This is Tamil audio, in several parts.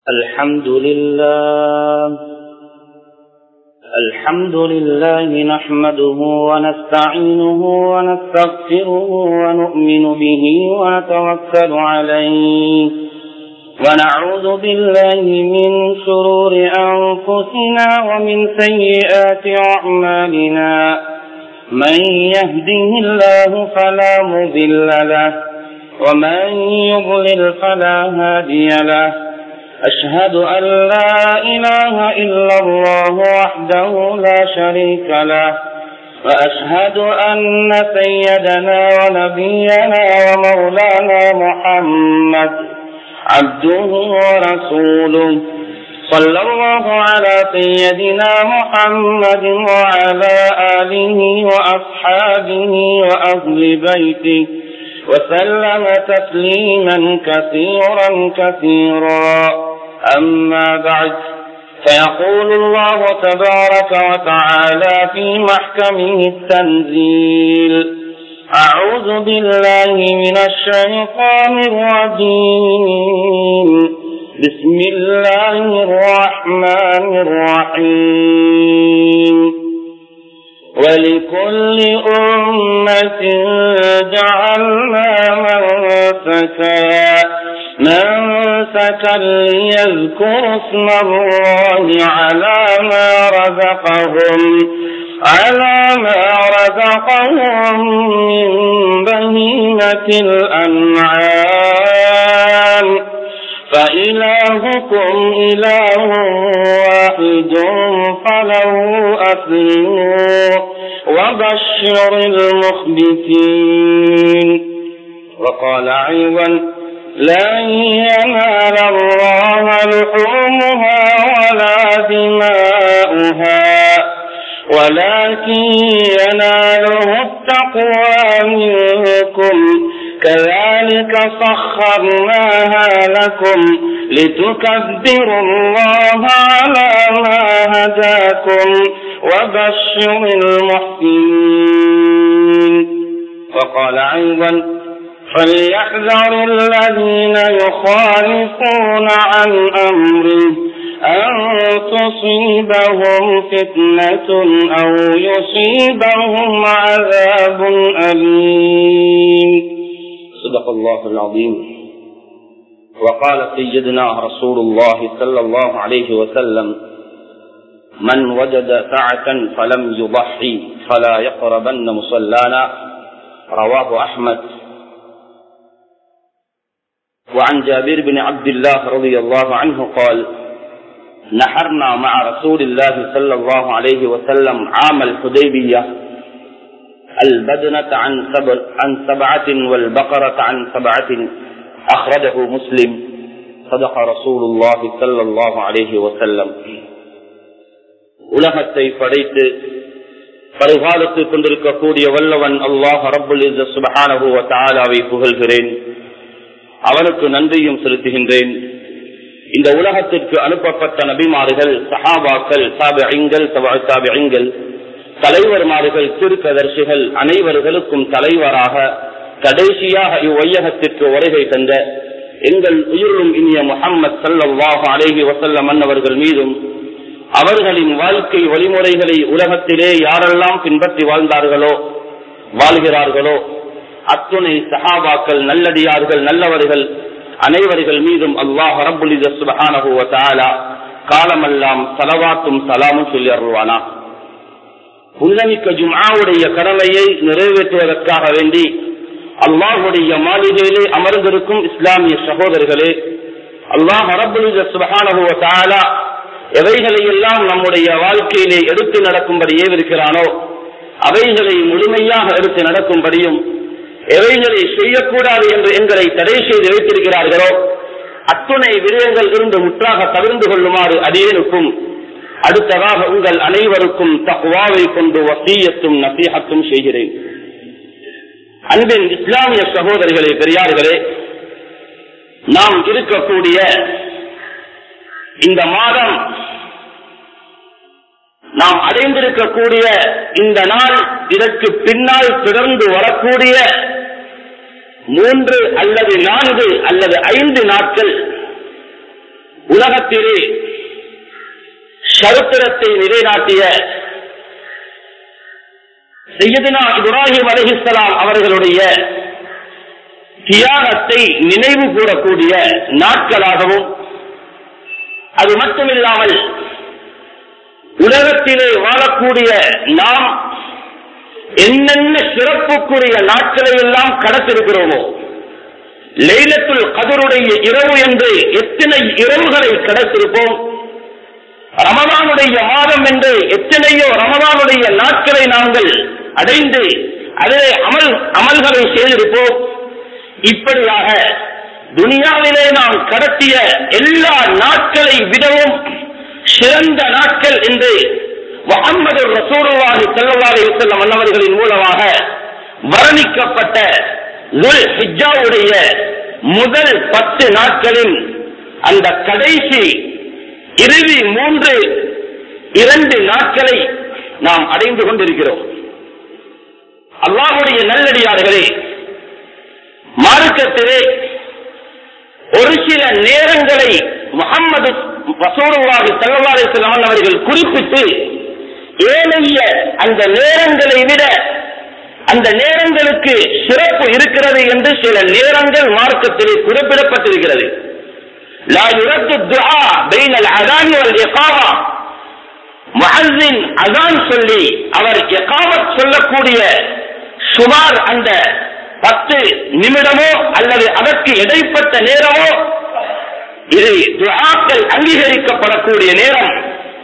الحمد لله الحمد لله نحمده ونستعينه ونستغفره ونؤمن به ونتوكل عليه ونعوذ بالله من شرور أنفسنا ومن سيئات أعمالنا من يهده الله فلا مضل له ومن يضلل فلا هادي له أشهد أن لا إله إلا الله وحده لا شريك له وأشهد أن سيدنا ونبينا ومولانا محمد عبده ورسوله صلى الله على سيدنا محمد وعلى آله وأصحابه وأهل بيته وسلم تسليما كثيرا كثيرا أما بعد فيقول الله تبارك وتعالى في محكمه التنزيل أعوذ بالله من الشيطان الرجيم بسم الله الرحمن الرحيم ولكل أمة جعلنا منسكا منسكا ليذكروا اسم الله على ما رزقهم على ما رزقهم من بهيمة الأنعام فإلهكم إله واحد فله أسلموا وبشر المخبتين وقال أيضا لن ينال الله لحومها ولا دماؤها ولكن يناله التقوى منكم كذلك سخرناها لكم لتكبروا الله على ما هداكم وبشر المحسنين وقال أيضا فليحذر الذين يخالفون عن أمره أن تصيبهم فتنة أو يصيبهم عذاب أليم صدق الله العظيم وقال سيدنا رسول الله صلى الله عليه وسلم من وجد سعة فلم يضحي فلا يقربن مصلانا رواه أحمد وعن جابر بن عبد الله رضي الله عنه قال نحرنا مع رسول الله صلى الله عليه وسلم عام الحديبية البدنة عن سبع عن سبعة والبقرة عن سبعة أخرجه مسلم صدق رسول الله صلى الله عليه وسلم உலகத்தை படைத்து பரிகாலத்துக் கொண்டிருக்கக்கூடிய வல்லவன் அல்லாஹ் ரபுல் சுபஹானஹு தாலாவை புகழ்கிறேன் அவனுக்கு நன்றியும் செலுத்துகின்றேன் இந்த உலகத்திற்கு அனுப்பப்பட்ட நபிமார்கள் சஹாபாக்கள் சாபிங்கள் சாபிங்கள் தலைவர்மார்கள் திருக்கதர்சிகள் அனைவர்களுக்கும் தலைவராக கடைசியாக இவ்வையகத்திற்கு வருகை தந்த எங்கள் உயிரிலும் இனிய முகம்மது சல்லாஹ் அலேஹி வசல்லம் அன்னவர்கள் மீதும் அவர்களின் வாழ்க்கை வழிமுறைகளை உலகத்திலே யாரெல்லாம் பின்பற்றி வாழ்ந்தார்களோ வாழ்கிறார்களோ அத்துணை சஹாபாக்கள் நல்லடியார்கள் நல்லவர்கள் அனைவர்கள் மீதும் அல்லாஹ் ரபுலித சுபஹானஹுவ காலமெல்லாம் சலவாத்தும் சலாமும் சொல்லி அருள்வானா புன்னமிக்க ஜும்ஆவுடைய கடமையை நிறைவேற்றுவதற்காக வேண்டி அல்லாஹுடைய மாளிகையிலே அமர்ந்திருக்கும் இஸ்லாமிய சகோதரர்களே அல்லாஹ் ரபுலித சுபஹானஹுவ எவைகளை எல்லாம் நம்முடைய வாழ்க்கையிலே எடுத்து நடக்கும்படி ஏவிருக்கிறானோ அவைகளை முழுமையாக எடுத்து நடக்கும்படியும் எவைகளை செய்யக்கூடாது என்று எங்களை தடை செய்து வைத்திருக்கிறார்களோ அத்துணை விடயங்கள் இருந்து முற்றாக தவிர்ந்து கொள்ளுமாறு அடியனுக்கும் அடுத்ததாக உங்கள் அனைவருக்கும் தக்குவாவை கொண்டு வசீயத்தும் நசீகத்தும் செய்கிறேன் அன்பின் இஸ்லாமிய சகோதரிகளே பெரியார்களே நாம் இருக்கக்கூடிய இந்த மாதம் நாம் அடைந்திருக்கக்கூடிய இந்த நாள் இதற்கு பின்னால் தொடர்ந்து வரக்கூடிய மூன்று அல்லது நான்கு அல்லது ஐந்து நாட்கள் உலகத்திலே சரித்திரத்தை நிலைநாட்டிய செய்யதினா இப்ராஹிம் அலிஹிஸ்லாம் அவர்களுடைய தியாகத்தை நினைவு கூறக்கூடிய நாட்களாகவும் அது மட்டுமில்லாமல் உலகத்திலே வாழக்கூடிய நாம் என்னென்ன சிறப்புக்குரிய நாட்களை எல்லாம் கடத்திருக்கிறோமோ லைலத்துல் கதருடைய இரவு என்று எத்தனை இரவுகளை கடத்திருப்போம் ரமதானுடைய மாதம் என்று எத்தனையோ ரமதானுடைய நாட்களை நாங்கள் அடைந்து அதிலே அமல் அமல்களை செய்திருப்போம் இப்படியாக துனியாவிலே நாம் கடத்திய எல்லா நாட்களை விடவும் சிறந்த நாட்கள் என்று முகமது ரசூலுல்லாஹி ஸல்லல்லாஹு அலைஹி வஸல்லம் அன்னவர்களின் மூலமாக வர்ணிக்கப்பட்ட துல் ஹிஜ்ஜாவுடைய முதல் பத்து நாட்களின் அந்த கடைசி இறுதி மூன்று இரண்டு நாட்களை நாம் அடைந்து கொண்டிருக்கிறோம் அல்லாஹுடைய நல்லடியார்களே மார்க்கத்திலே ஒரு சில நேரங்களை முகம்மது வசூருல்லாஹி ஸல்லல்லாஹு அலைஹி வஸல்லம் அவர்கள் குறிப்பிட்டு ஏனைய அந்த நேரங்களை விட அந்த நேரங்களுக்கு சிறப்பு இருக்கிறது என்று சில நேரங்கள் மார்க்கத்திலே குறிப்பிடப்பட்டிருக்கிறது لا يرد الدعاء بين الأذان والإقامة முஅஸ்ஸின் அதான் சொல்லி அவர் எகாமத் சொல்லக்கூடிய சுமார் அந்த பத்து நிமிடமோ அல்லது அதற்கு இடைப்பட்ட நேரமோ இது துஆக்கள் அங்கீகரிக்கப்படக்கூடிய நேரம்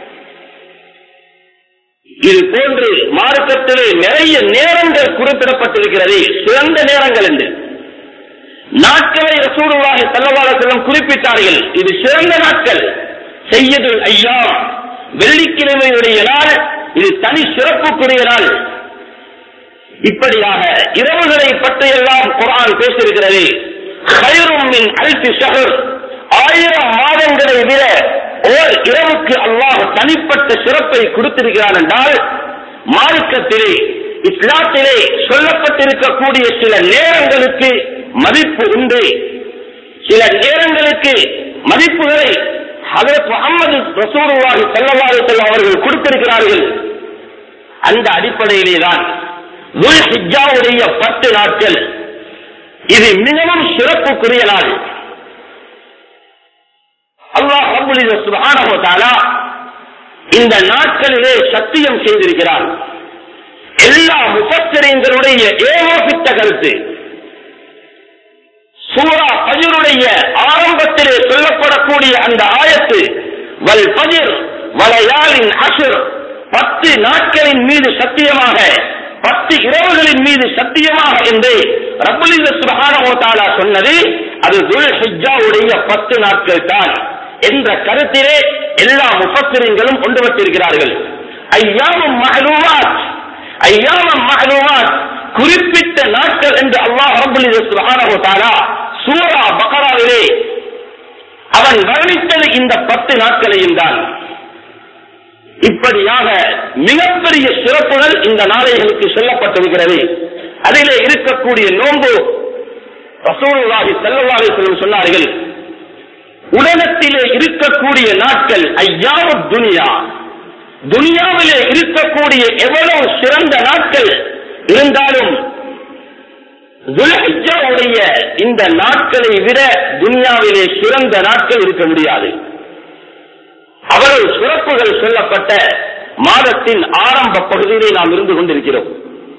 இது போன்று மார்க்கத்திலே நிறைய நேரங்கள் குறிப்பிடப்பட்டிருக்கிறது சிறந்த நேரங்கள் என்று நாட்களை ரசூலுல்லாஹி ஸல்லல்லாஹு அலைஹி வஸல்லம் குறிப்பிட்டார்கள் இது சிறந்த நாட்கள் செய்யதுல் ஐயாம் வெள்ளிக்கிழமையுடைய நாள் இது தனி சிறப்புக்குரிய நாள் இப்படியாக இரவுகளை பற்றியெல்லாம் குர்ஆன் பேசியிருக்கிறது ஹைரும் மின் அல்ஃபி ஷஹர் ஆயிரம் மாதங்களை விட ஓர் இரவுக்கு அல்லாஹ் தனிப்பட்ட சிறப்பை கொடுத்திருக்கிறான் என்றால் மார்க்கத்திலே இஸ்லாத்திலே சொல்லப்பட்டிருக்கக்கூடிய சில நேரங்களுக்கு மதிப்பு உண்டு சில நேரங்களுக்கு மதிப்புகளை ஹதரத் முகமது ரசூலுல்லாஹி ஸல்லல்லாஹு அலைஹி வஸல்லம் அவர்கள் கொடுத்திருக்கிறார்கள் அந்த அடிப்படையிலே தான் துல் ஹிஜ்ஜாவுடைய பத்து நாட்கள் இது மிகவும் சிறப்புக்குரிய நாள் அல்லாஹ் ரப்புல் இஸ்ஸத் சுப்ஹானஹு வ தஆலா இந்த நாட்களிலே சத்தியம் செய்திருக்கிறார் எல்லா முஃபஸ்ஸிரீன்களுடைய ஏகோபித்த கருத்து சூரா பஜருடைய ஆரம்பத்திலே சொல்லப்படக்கூடிய அந்த ஆயத்து வல் பஜர் வலையாளின் அசுர் பத்து நாட்களின் மீது சத்தியமாக பத்து இரவுகளின் மீது சத்தியமாக என்று ரபுலித சுபஹானஹு தஆலா சொன்னது அது துல் ஹிஜ்ஜாவுடைய பத்து நாட்கள் தான் என்ற கருத்திலே எல்லா முஃபஸ்ஸிரீன்களும் கொண்டு வந்திருக்கிறார்கள் ஐயாமும் மஅலூமாத் ஐயாமம் மஅலூமாத் குறிப்பிட்ட நாட்கள் என்று அல்லாஹ் ரபுல் சுப்ஹானஹு தஆலா சூரா பக்ராவிலே அவன் வர்ணித்தது இந்த பத்து நாட்களையும் தான் இப்படியாக மிகப்பெரிய சிறப்புகள் இந்த நாளைகளுக்கு சொல்லப்பட்டிருக்கிறது அதிலே இருக்கக்கூடிய நோன்பு ரசூலுல்லாஹி ஸல்லல்லாஹு அலைஹி வஸல்லம் சொன்னார்கள் உலகத்திலே இருக்கக்கூடிய நாட்கள் ஐயாவு துனியா துனியாவிலே இருக்கக்கூடிய எவ்வளவு சிறந்த நாட்கள் இருந்தாலும் துல்ஹிஜ்ஜாவுடைய இந்த நாட்களை விட துனியாவிலே சிறந்த நாட்கள் இருக்க முடியாது அவ்வளவு சிறப்புகள் சொல்லப்பட்ட மாதத்தின் ஆரம்ப பகுதியிலே நாம் இருந்து கொண்டிருக்கிறோம்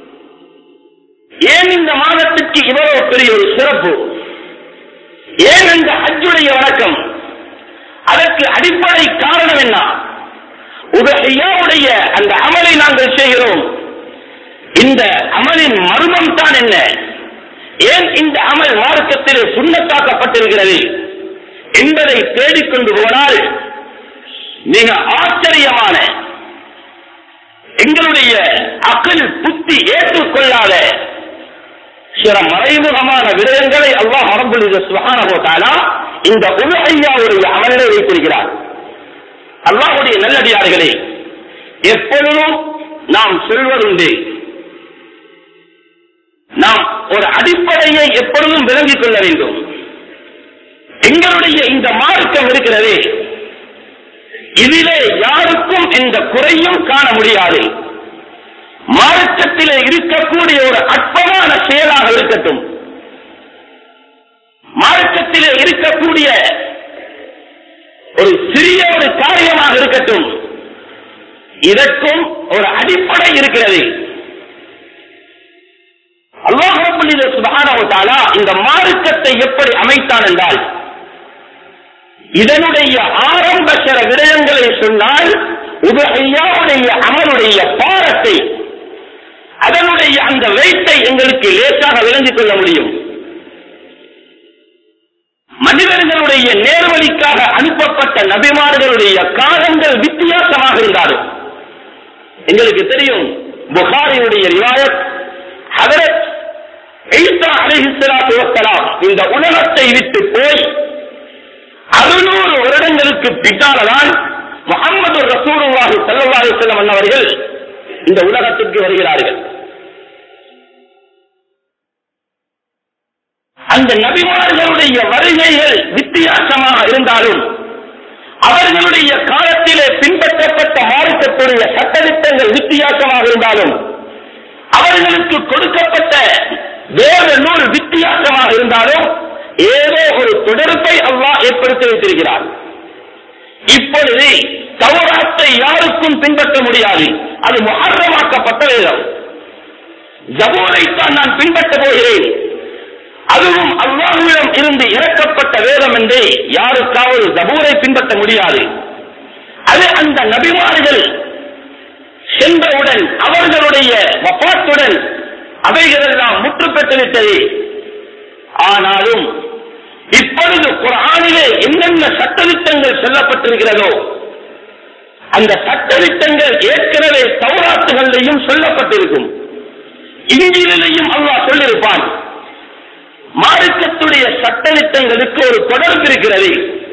ஏன் இந்த மாதத்திற்கு இவ்வளவு பெரிய ஒரு சிறப்பு ஏன் இந்த ஹஜ்ஜுடைய வணக்கம் அதற்கு அடிப்படை காரணம் என்ன உடைய அந்த அமலை நாங்கள் செய்கிறோம் இந்த அமலின் மர்மம் தான் என்ன ஏன் இந்த அமல் மார்க்கத்திலே சுண்ணத்தாக்கப்பட்டிருக்கிறது என்பதை தேடிக்கொண்டு போனால் மிக ஆச்சரியமான எங்களுடைய அகல் புத்தி ஏற்றுக்கொள்ளாத சில மறைமுகமான விடயங்களை அல்லாஹ் அரபுல் சுகான போட்டாலா இந்த உலகையாவுடைய அமலிலே வைத்திருக்கிறார் அல்லாஹுடைய நல்லடியார்களே எப்பொழுதும் நாம் சொல்வதுண்டு நாம் ஒரு அடிப்படையை எப்பொழுதும் விளங்கிக் கொள்ள வேண்டும் எங்களுடைய இந்த மார்க்கம் இருக்கிறதே இதிலே யாருக்கும் எந்த குறையும் காண முடியாது மார்க்கத்திலே இருக்கக்கூடிய ஒரு அற்பமான செயலாக இருக்கட்டும் மார்க்கத்திலே இருக்கக்கூடிய ஒரு சிறிய ஒரு காரியமாக இருக்கட்டும் இதற்கும் ஒரு அடிப்படை இருக்கிறது அல்லாஹுடைய சுபானவத்தாலா இந்த மார்க்கத்தை எப்படி அமைத்தான் என்றால் இதனுடைய ஆரம்ப சில விடயங்களை சொன்னால் உபகையாவுடைய அமலுடைய பாரத்தை அதனுடைய அந்த வெயிட்டை எங்களுக்கு லேசாக விளங்கிக் கொள்ள முடியும் மனிதர்களுடைய நேர்வழிக்காக அனுப்பப்பட்ட நபிமார்களுடைய காலங்கள் வித்தியாசமாக இருந்தாலும் எங்களுக்கு தெரியும் புகாரியுடைய ரிவாயத் ஹதரத் ஈசா அலிஹிஸ்லாத்து வசலாம் இந்த உலகத்தை விட்டு போய் அறுநூறு வருடங்களுக்கு பின்னால்தான் முகமது ரசூலுல்லாஹி ஸல்லல்லாஹு அலைஹி வஸல்லம் அன்னவர்கள் இந்த உலகத்திற்கு வருகிறார்கள் அந்த நபிமார்களுடைய வருகைகள் வித்தியாசமாக இருந்தாலும் அவர்களுடைய காலத்திலே பின்பற்றப்பட்ட மார்க்கத்துடைய சட்டத்திட்டங்கள் வித்தியாசமாக இருந்தாலும் அவர்களுக்கு கொடுக்கப்பட்ட வேறு நூல் வித்தியாசமாக இருந்தாலும் ஏதோ ஒரு தொடர்பை அல்லாஹ் ஏற்படுத்தி வைத்திருக்கிறார் இப்பொழுது தௌராத்தை யாருக்கும் பின்பற்ற முடியாது அது முகரமாக்கப்பட்ட வேதம் ஜபூரைத்தான் நான் பின்பற்ற போகிறேன் அதுவும் அல்லாஹுவிடம் இருந்து இறக்கப்பட்ட வேதம் என்றே யாருக்காவது ஜபூரை பின்பற்ற முடியாது அது அந்த நபிமார்கள் சென்றவுடன் அவர்களுடைய வப்பாத்துடன் அவைகளெல்லாம் முற்று பெற்றுவிட்டது ஆனாலும் இப்பொழுது குரானிலே என்னென்ன சட்டத்திட்டங்கள் சொல்லப்பட்டிருக்கிறதோ அந்த சட்டத்திட்டங்கள் ஏற்கனவே தௌராத்துகளிலையும் சொல்லப்பட்டிருக்கும் இங்கிலேயும் அல்லாஹ் சொல்லியிருப்பான் மார்க்கத்துடைய சட்டத்திட்டங்களுக்கு ஒரு தொடர்பு இருக்கிறது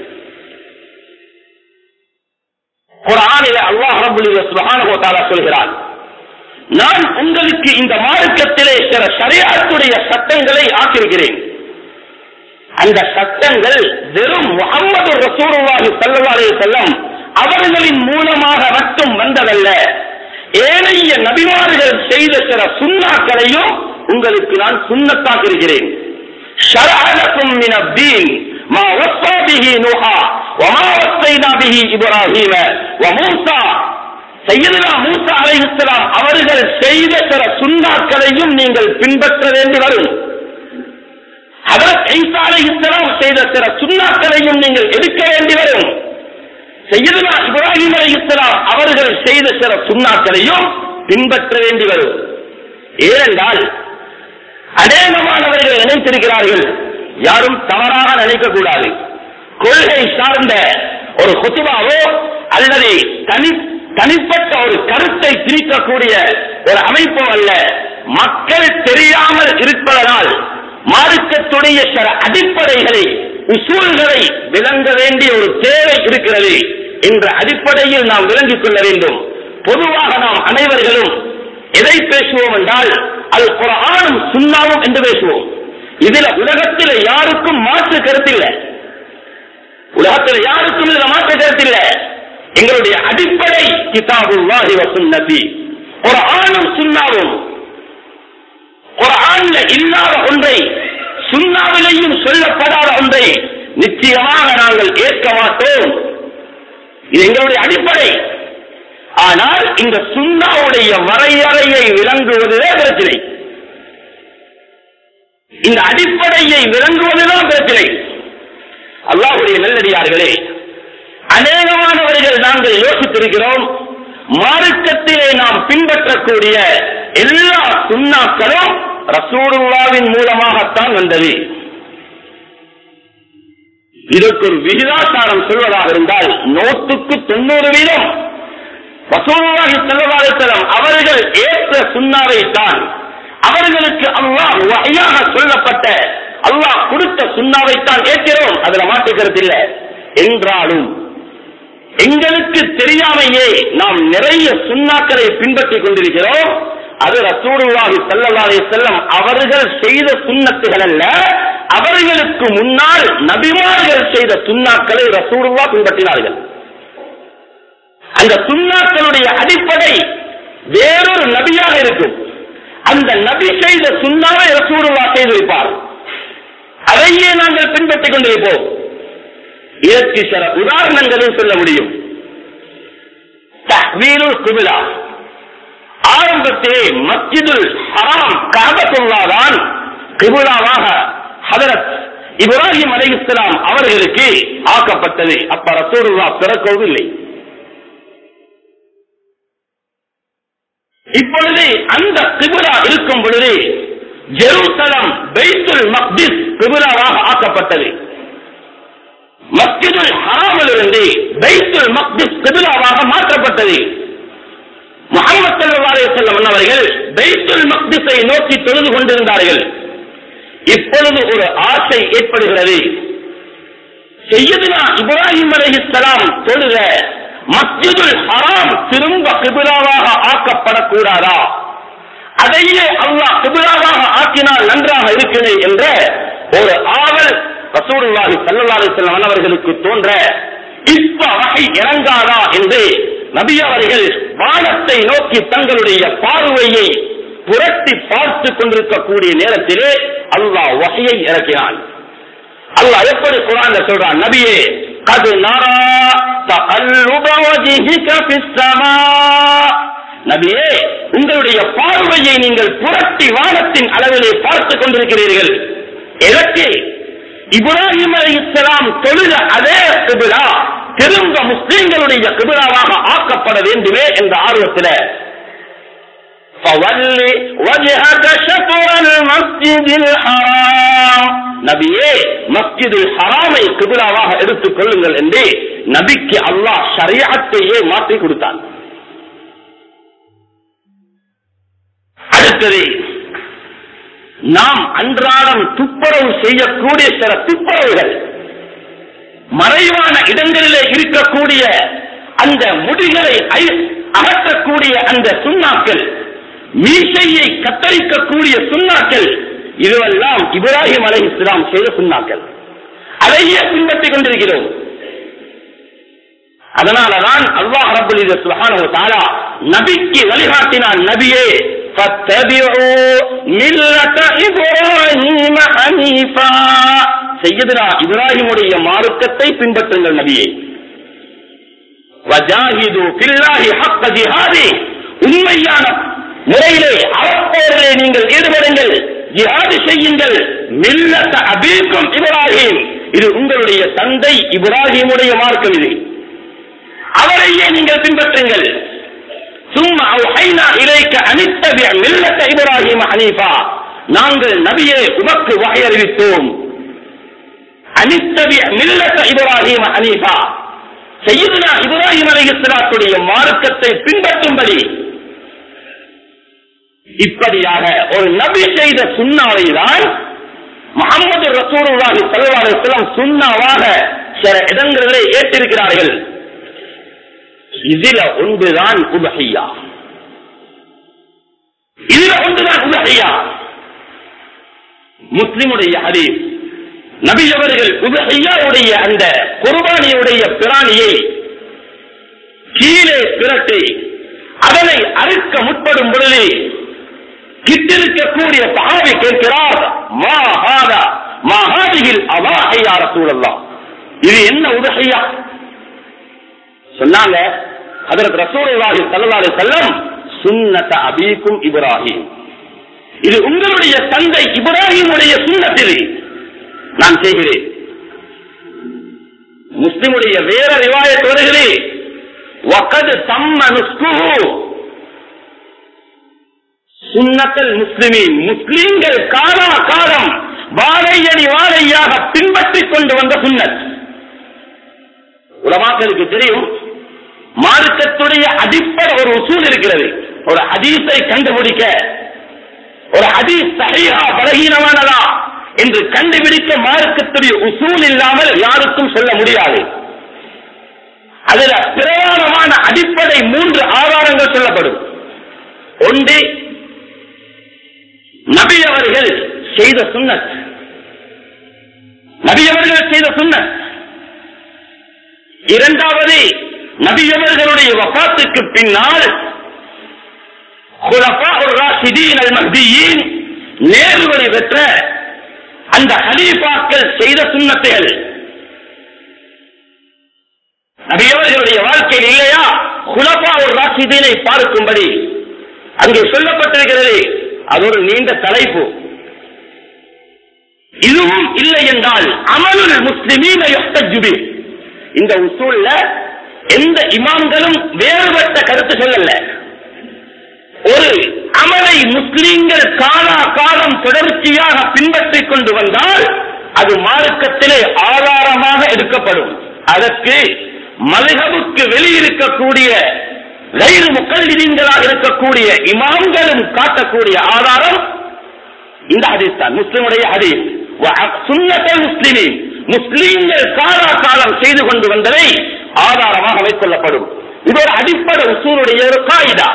குரானில அல்லாஹ் ரபுல் சுபஹானஹு வ தஆலா சொல்கிறான் நான் உங்களுக்கு இந்த மார்க்கத்திலே சில ஷரியாத்துடைய சட்டங்களை ஆக்கியிருக்கிறேன் அந்த சட்டங்கள் வெறும் முகமது ரசூலுல்லாஹி ஸல்லல்லாஹு அலைஹி வஸல்லம் அவர்களின் மூலமாக மட்டும் வந்ததல்ல ஏனைய நபிமார்கள் செய்த சில சுண்ணாக்களையும் உங்களுக்கு நான் சுண்ணத்தாக்கியிருக்கிறேன் ஷரஅலக்கும் மின தீன் ما وصى به نوحا وما وصينا به ابراهيم وموسى சையதுனா மூசா அலைஹிஸ்ஸலாம் அவர்கள் செய்த சில சுண்ணாக்களையும் நீங்கள் பின்பற்ற வேண்டி வரும் ஹதரத் ஈசா அலைஹிஸ்ஸலாம் செய்த சில சுண்ணாக்களையும் நீங்கள் எடுக்க வேண்டி வரும் சையதுனா இப்ராஹிம் அலைஹிஸ்ஸலாம் அவர்கள் செய்த சில சுண்ணாக்களையும் பின்பற்ற வேண்டி வரும் ஏனென்றால் அநேகமானவர்கள் நினைத்திருக்கிறார்கள் யாரும் தவறாக நினைக்க கூடாது கொள்கை சார்ந்த ஒரு குத்துபாவோ அல்லது தனி தனிப்பட்ட ஒரு கருத்தை திரிக்கக்கூடிய ஒரு அமைப்போ அல்ல மக்கள் தெரியாமல் இருப்பதனால் மார்க்கத்துடைய சில அடிப்படைகளை உசூல்களை விளங்க வேண்டிய ஒரு தேவை இருக்கிறது என்ற அடிப்படையில் நாம் விளங்கிக் கொள்ள வேண்டும் பொதுவாக நாம் அனைவர்களும் எதை பேசுவோம் என்றால் அது குரானும் சுண்ணாவும் என்று பேசுவோம் இதுல உலகத்தில் யாருக்கும் மாற்று கருத்தில்லை உலகத்தில் யாருக்கும் இதுல மாற்று கருத்தில்லை எங்களுடைய அடிப்படை கிதாபுல்லாஹி வ சுன்னதி ஒரு ஆணும் சுண்ணாவும் ஒரு ஆண்ல இல்லாத ஒன்றை சுண்ணாவிலையும் சொல்லப்படாத ஒன்றை நிச்சயமாக நாங்கள் ஏற்க மாட்டோம் இது எங்களுடைய அடிப்படை ஆனால் இந்த சுண்ணாவுடைய வரையறையை விளங்குவதுவே பிரச்சனை இந்த அடிப்படையை விளங்குவதுதான் பிரச்சனை அல்லாஹுடைய நல்லடியார்களே அநேகமானவர்கள் நாங்கள் யோசித்திருக்கிறோம் மார்க்கத்திலே நாம் பின்பற்றக்கூடிய எல்லா சுண்ணாக்களும் ரசூலுல்லாவின் மூலமாகத்தான் வந்தது இதற்கு ஒரு விகிதாச்சாரம் சொல்வதாக இருந்தால் நூற்றுக்கு தொண்ணூறு வீதம் ரசூலுல்லாஹி ஸல்லல்லாஹு அலைஹி வஸல்லம் அவர்கள் ஏற்ற சுண்ணாவை தான் அவர்களுக்கு அல்லாஹ் வகையாக சொல்லப்பட்ட அல்லாஹ் கொடுத்த சுண்ணாவைத்தான் ஏற்கிறோம் அதுல மாற்றுக்கிறது இல்லை என்றாலும் எங்களுக்கு தெரியாமையே நாம் நிறைய சுண்ணாக்களை பின்பற்றிக் கொண்டிருக்கிறோம் அது ரசூலுல்லாஹி ஸல்லல்லாஹு அலைஹி வஸல்லம் அவர்கள் செய்த சுண்ணத்துகள் அல்ல அவர்களுக்கு முன்னால் நபிமார்கள் செய்த சுண்ணாக்களை ரசூலுல்லா பின்பற்றினார்கள் அந்த சுண்ணாக்களுடைய அடிப்படை வேறொரு நபியாக இருக்கும் அந்த நபி செய்த சுண்ணாவை ரசூலுல்லா செய்திருப்பார் அதையே நாங்கள் பின்பற்றிக் கொண்டிருப்போம் இதற்கு சில உதாரணங்களும் சொல்ல முடியும் தஹ்வீருல் குபிலா ஆரம்பத்திலே மஸ்ஜிதுல் ஹராம் காபத்துல்லாதான் கிபுலாவாக ஹதரத் இப்ராஹிம் அலைஹிஸ்ஸலாம் அவர்களுக்கு ஆக்கப்பட்டது அப்ப ரசூலுல்லா பிறக்கவும் இல்லை இப்பொழுது அந்த கிபுலா இருக்கும் பொழுது ஜெருசலம் பைத்துல் மக்திஸ் கிபுலாவாக ஆக்கப்பட்டது மஸ்ஜிதுல் ஹராமிலிருந்து பைத்துல் மக்திஸ் கிபுலாவாக மாற்றப்பட்டது முகமது ஸல்லல்லாஹு அலைஹி வஸல்லம் அவர்கள் பைத்துல் மக்திஸை நோக்கி தொழுது கொண்டிருந்தார்கள் இப்பொழுது ஒரு ஆசை ஏற்படுகிறது செய்யதுனா இப்ராஹிம் அலைஹிஸ்ஸலாம் தொழுத மஸ்ஜிதுல் ஹராம் திரும்ப கிபிலாவாக ஆக்கப்படக்கூடாதா அதையே அல்லாஹ் கிபிலாவாக ஆக்கினால் நன்றாக இருக்கிறது என்ற ஒரு ஆவல் ரசூலுல்லாஹி ஸல்லல்லாஹு அலைஹி வஸல்லம் அவர்களுக்கு தோன்ற இப்ப வகை இறங்காதா என்று நபி அவர்கள் வானத்தை நோக்கி தங்களுடைய பார்வையை புரட்டி பார்த்து கொண்டிருக்கக்கூடிய நேரத்திலே அல்லாஹ் வகையை இறக்கினான் அல்லாஹ் எப்படி குரான்ல சொல்றான் நபியே கது நரா தகல்லுப வஜிஹிக ஃபிஸ் ஸமா நபியே உங்களுடைய பார்வையை நீங்கள் புரட்டி வானத்தின் அளவிலே பார்த்துக் கொண்டிருக்கிறீர்கள் எதற்கு இப்ராஹிம் அலைஹிஸ்ஸலாம் தொழுத அதே கிபிலா திரும்ப முஸ்லிம்களுடைய கிபிலாவாக ஆக்கப்பட வேண்டுமே என்ற ஆர்வத்தில் فَوَلِّ وَجْهَكَ شَطْرَ الْمَسْجِدِ الْحَرَامِ நபியே மஸ்ஜிதுல் ஹராமை கிபிலாவாக எடுத்துக் கொள்ளுங்கள் என்று நபிக்கு அல்லாஹ் ஷரியத்தையே மாற்றி கொடுத்தான் அடுத்தது நாம் அன்றாடம் துப்புரவு செய்யக்கூடிய சில துப்புரவுகள் மறைவான இடங்களிலே இருக்கக்கூடிய அந்த முடிகளை ஐ- அகற்றக்கூடிய அந்த சுண்ணாக்கள் மீசையை கத்தரிக்கக்கூடிய சுண்ணாக்கள் இதுவெல்லாம் இப்ராஹிம் அலை இஸ்லாம் செய்த சுண்ணாக்கள் அதையே பின்பற்றிக் கொண்டிருக்கிறோம் அதனாலதான் அல்லாஹ் ரப்பல் இzzat சுப்ஹானஹு வ தஆலா நபிக்கு வழிகாட்டினான் நபியே فاتبعوا ملة إبراهيم حنيفا سيدنا இப்ராஹிமுடைய மார்க்கத்தை பின்பற்றுங்கள் நபியே வஜாஹிது பில்லாஹி ஹக்க ஜிஹாதி உண்மையான முறையிலே அறப்போரிலே நீங்கள் ஈடுபடுங்கள் ஜிஹாது செய்யுங்கள் மில்லத்த அபீக்கும் இப்ராஹிம் இது உங்களுடைய தந்தை இப்ராஹிமுடைய மார்க்கம் இது அவரையே நீங்கள் பின்பற்றுங்கள் சும்மா அவுஹைனா இலைக்க அனித்தபிய மில்லத்த இப்ராஹிம் ஹனீஃபா நாங்கள் நபியே உமக்கு வகை அறிவித்தோம் அனித்தபிய மில்லத்த இப்ராஹிம் ஹனீஃபா செய்யுதுனா இப்ராஹிம் அலைஹிஸ்ஸலாத்துடைய மார்க்கத்தை பின்பற்றும்படி இப்படியாக ஒரு நபி செய்த சுண்ணாவை தான் முகமது ரசூலுல்லாஹி ஸல்லல்லாஹு அலைஹி வஸல்லம் சுண்ணாவாக சில இடங்களிலே ஏற்றிருக்கிறார்கள் இதுல ஒன்றுதான் உபஹையா இதுல ஒன்றுதான் உபஹையா முஸ்லிமுடைய ஹதீஸ் நபி அவர்கள் உபஹையாவுடைய அந்த குர்பானியுடைய பிராணியை கீழே பிரட்டி அதனை அறுக்க முற்படும் பொழுது கிட்டிருக்கக்கூடிய சஹாபி கேட்கிறார் மா ஹாதா மா ஹாதிஹில் அவாஹையா ரசூலல்லாஹ் இது என்ன உதஹையா சொன்னாங்க ஹஜரத் ரசூலுல்லாஹி ஸல்லல்லாஹு அலைஹி வஸல்லம் சுன்னத அபீக்கும் இப்ராஹிம் இது உங்களுடைய தந்தை இப்ராஹிமுடைய சுன்னத் இது நான் செய்கிறேன் முஸ்லிமுடைய வேற ரிவாயத் வருகிறேன் وقد تم نسكه சுன்னத்தல் முஸ்லிமின் முஸ்லிம்கள் காலா காலம் வாழையடி வாழையாக பின்பற்றிக் கொண்டு வந்த சுன்னத் உலமாக்களுக்கு தெரியும் மார்க்கத்துடைய அடிப்படை ஒரு உசூல் இருக்கிறது ஒரு ஹதீஸை கண்டுபிடிக்க ஒரு ஹதீஸ் சரியா பலகீனமானதா என்று கண்டுபிடிக்க மார்க்கத்துடைய உசூல் இல்லாமல் யாருக்கும் சொல்ல முடியாது அதுல பிரதானமான அடிப்படை மூன்று ஆதாரங்கள் சொல்லப்படும் ஒன்று நபி அவர்கள் செய்த சுன்னத் நபியவர்கள் செய்த சுன்ன இரண்டாவது நபியவர்களுடைய வபாத்துக்கு பின்னால் நேர்வழி பெற்ற அந்த ஹலீஃபாக்கள் செய்த சுண்ணத்தைகள் நபியவர்களுடைய வாழ்க்கையில் இல்லையா குலப்பா ஒரு ராசிதீனை பார்க்கும்படி அங்கே சொல்லப்பட்டிருக்கிறது அது ஒரு நீண்ட தலைப்பு இதுவும் இல்லை என்றால் அமலுல் முஸ்லிமீன யஹ்தஜுபி இந்த உசூல்ல எந்த இமாம்களும் வேறுபட்ட கருத்து சொல்லல ஒரு அமலை முஸ்லிம்கள் காலா காலம் தொடர்ச்சியாக பின்பற்றிக் கொண்டு வந்தால் அது மார்க்கத்திலே ஆதாரமாக எடுக்கப்படும் அதற்கு மதுகபுக்கு வெளியிருக்கக்கூடிய கைது முக்கல்லிதீன்களாக இருக்கக்கூடிய இமாம்களும் காட்டக்கூடிய ஆதாரம் இந்த ஹதீஸ் தான் முஸ்லிமுடைய ஹதீஸ் சுண்ணத்தை முஸ்லிமின் முஸ்லிம்கள் காலா காலம் செய்து கொண்டு வந்ததை ஆதாரமாக மேற்கொள்ளப்படும் இது ஒரு அடிப்படை உசூருடைய ஒரு காயிதா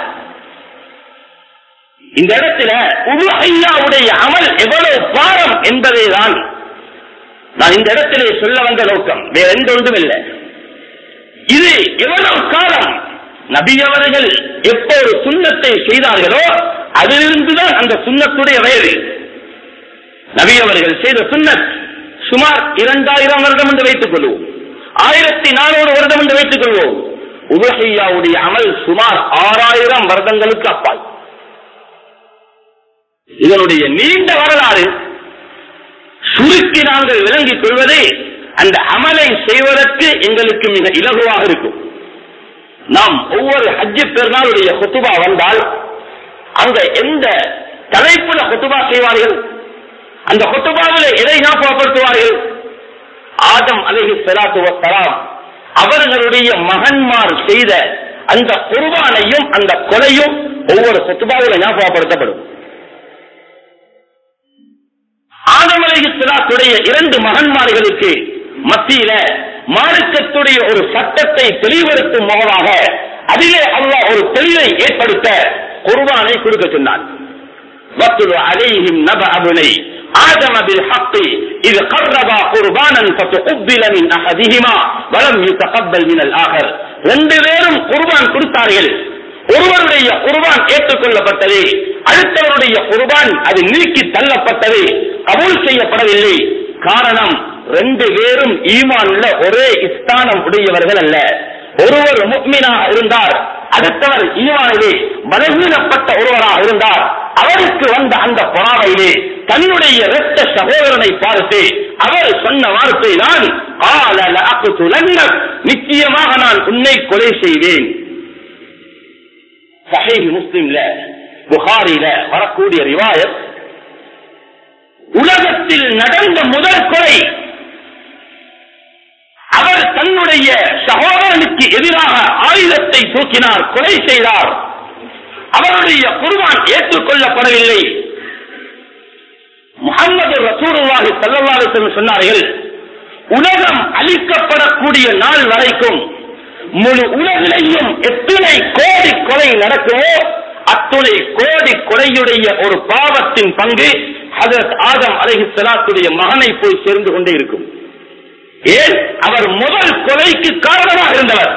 இந்த இடத்துல உருஹையாவுடைய அமல் எவ்வளவு பாரம் என்பதை தான் நான் இந்த இடத்திலே சொல்ல வந்த நோக்கம் வேற எந்த ஒன்றும் இல்லை இது எவ்வளவு காலம் நபியவர்கள் எப்போ ஒரு சுண்ணத்தை செய்தார்களோ அதிலிருந்துதான் அந்த சுண்ணத்துடைய வயது நபியவர்கள் செய்த சுண்ணத் சுமார் இரண்டாயிரம் வருடம் என்று வைத்துக் கொள்வோம் ஆயிரத்தி நானூறு வருடம் என்று வைத்துக் கொள்வோம் உபஹையாவுடைய அமல் சுமார் ஆறாயிரம் வருடங்களுக்கு அப்பால் இதனுடைய நீண்ட வரலாறு சுருக்கி நாங்கள் விளங்கிக் கொள்வது அந்த அமலை செய்வதற்கு எங்களுக்கு மிக இலகுவாக இருக்கும் நாம் ஒவ்வொரு ஹஜ்ஜு பெருநாளுடைய கொத்துபா வந்தால் அங்க எந்த தலைப்புல கொத்துபா செய்வார்கள் அந்த கொத்துபாவில் எதை ஞாபகப்படுத்துவார்கள் ஆதம் அலஹி சலாத்து வசலாம் அவர்களுடைய மகன்மார் செய்த அந்த குர்பானையும் அந்த கொலையும் ஒவ்வொரு கொத்துபாவில் ஞாபகப்படுத்தப்படும் ஆதம் அலஹி சலாத்துடைய இரண்டு மகன்மார்களுக்கு மத்தியில மார்க்கத்துடைய ஒரு சட்டத்தை தெளிவுபடுத்தும் மூலமாக அதிலே அல்லாஹ் ஒரு தெளிவை ஏற்படுத்த குர்பானை கொடுக்க சொன்னான் واتل عليهم نبأ بني آدم بالحق إذ قربا قربانا فتقبل من أحدهما ولم يتقبل من الآخر ரெண்டு பேரும் குர்பான் கொடுத்தார்கள் ஒருவருடைய குர்பான் ஏற்றுக்கொள்ளப்பட்டது அடுத்தவருடைய குர்பான் அது நீக்கி தள்ளப்பட்டது கபூல் செய்யப்படவில்லை காரணம் ரெண்டு பேரும் ஈமான்ல ஒரே ஸ்தானம் உடையவர்கள் அல்ல ஒருவர் முக்மீனாக இருந்தார் அடுத்தவர் ஈமானிலே பலவீனப்பட்ட ஒருவராக இருந்தார் அவருக்கு வந்த அந்த பொறாமையிலே தன்னுடைய இரத்த சகோதரனை பார்த்து அவர் சொன்ன வார்த்தை தான் நிச்சயமாக நான் உன்னை கொலை செய்வேன் சஹீஹ் முஸ்லிம்ல புகாரில வரக்கூடிய ரிவாயத் உலகத்தில் நடந்த முதல் கொலை அவர் தன்னுடைய சகோதரனுக்கு எதிராக ஆயுதத்தை தூக்கினார் கொலை செய்தார் அவருடைய குர்பான் ஏற்றுக்கொள்ளப்படவில்லை முகமது ரசூலுல்லாஹி ஸல்லல்லாஹு அலைஹி வஸல்லம் சொன்னார்கள் உலகம் அழிக்கப்படக்கூடிய நாள் வரைக்கும் முழு உலகிலையும் எத்தனை கோடி கொலை நடக்குமோ அத்துணை கோடி கொலையுடைய ஒரு பாவத்தின் பங்கு ஹதரத் ஆதம் அலைஹி ஸலாத்துடைய மகனை போய் சேர்ந்து கொண்டே இருக்கும் ஏன் அவர் முதல் கொலைக்கு காரணமாக இருந்தவர்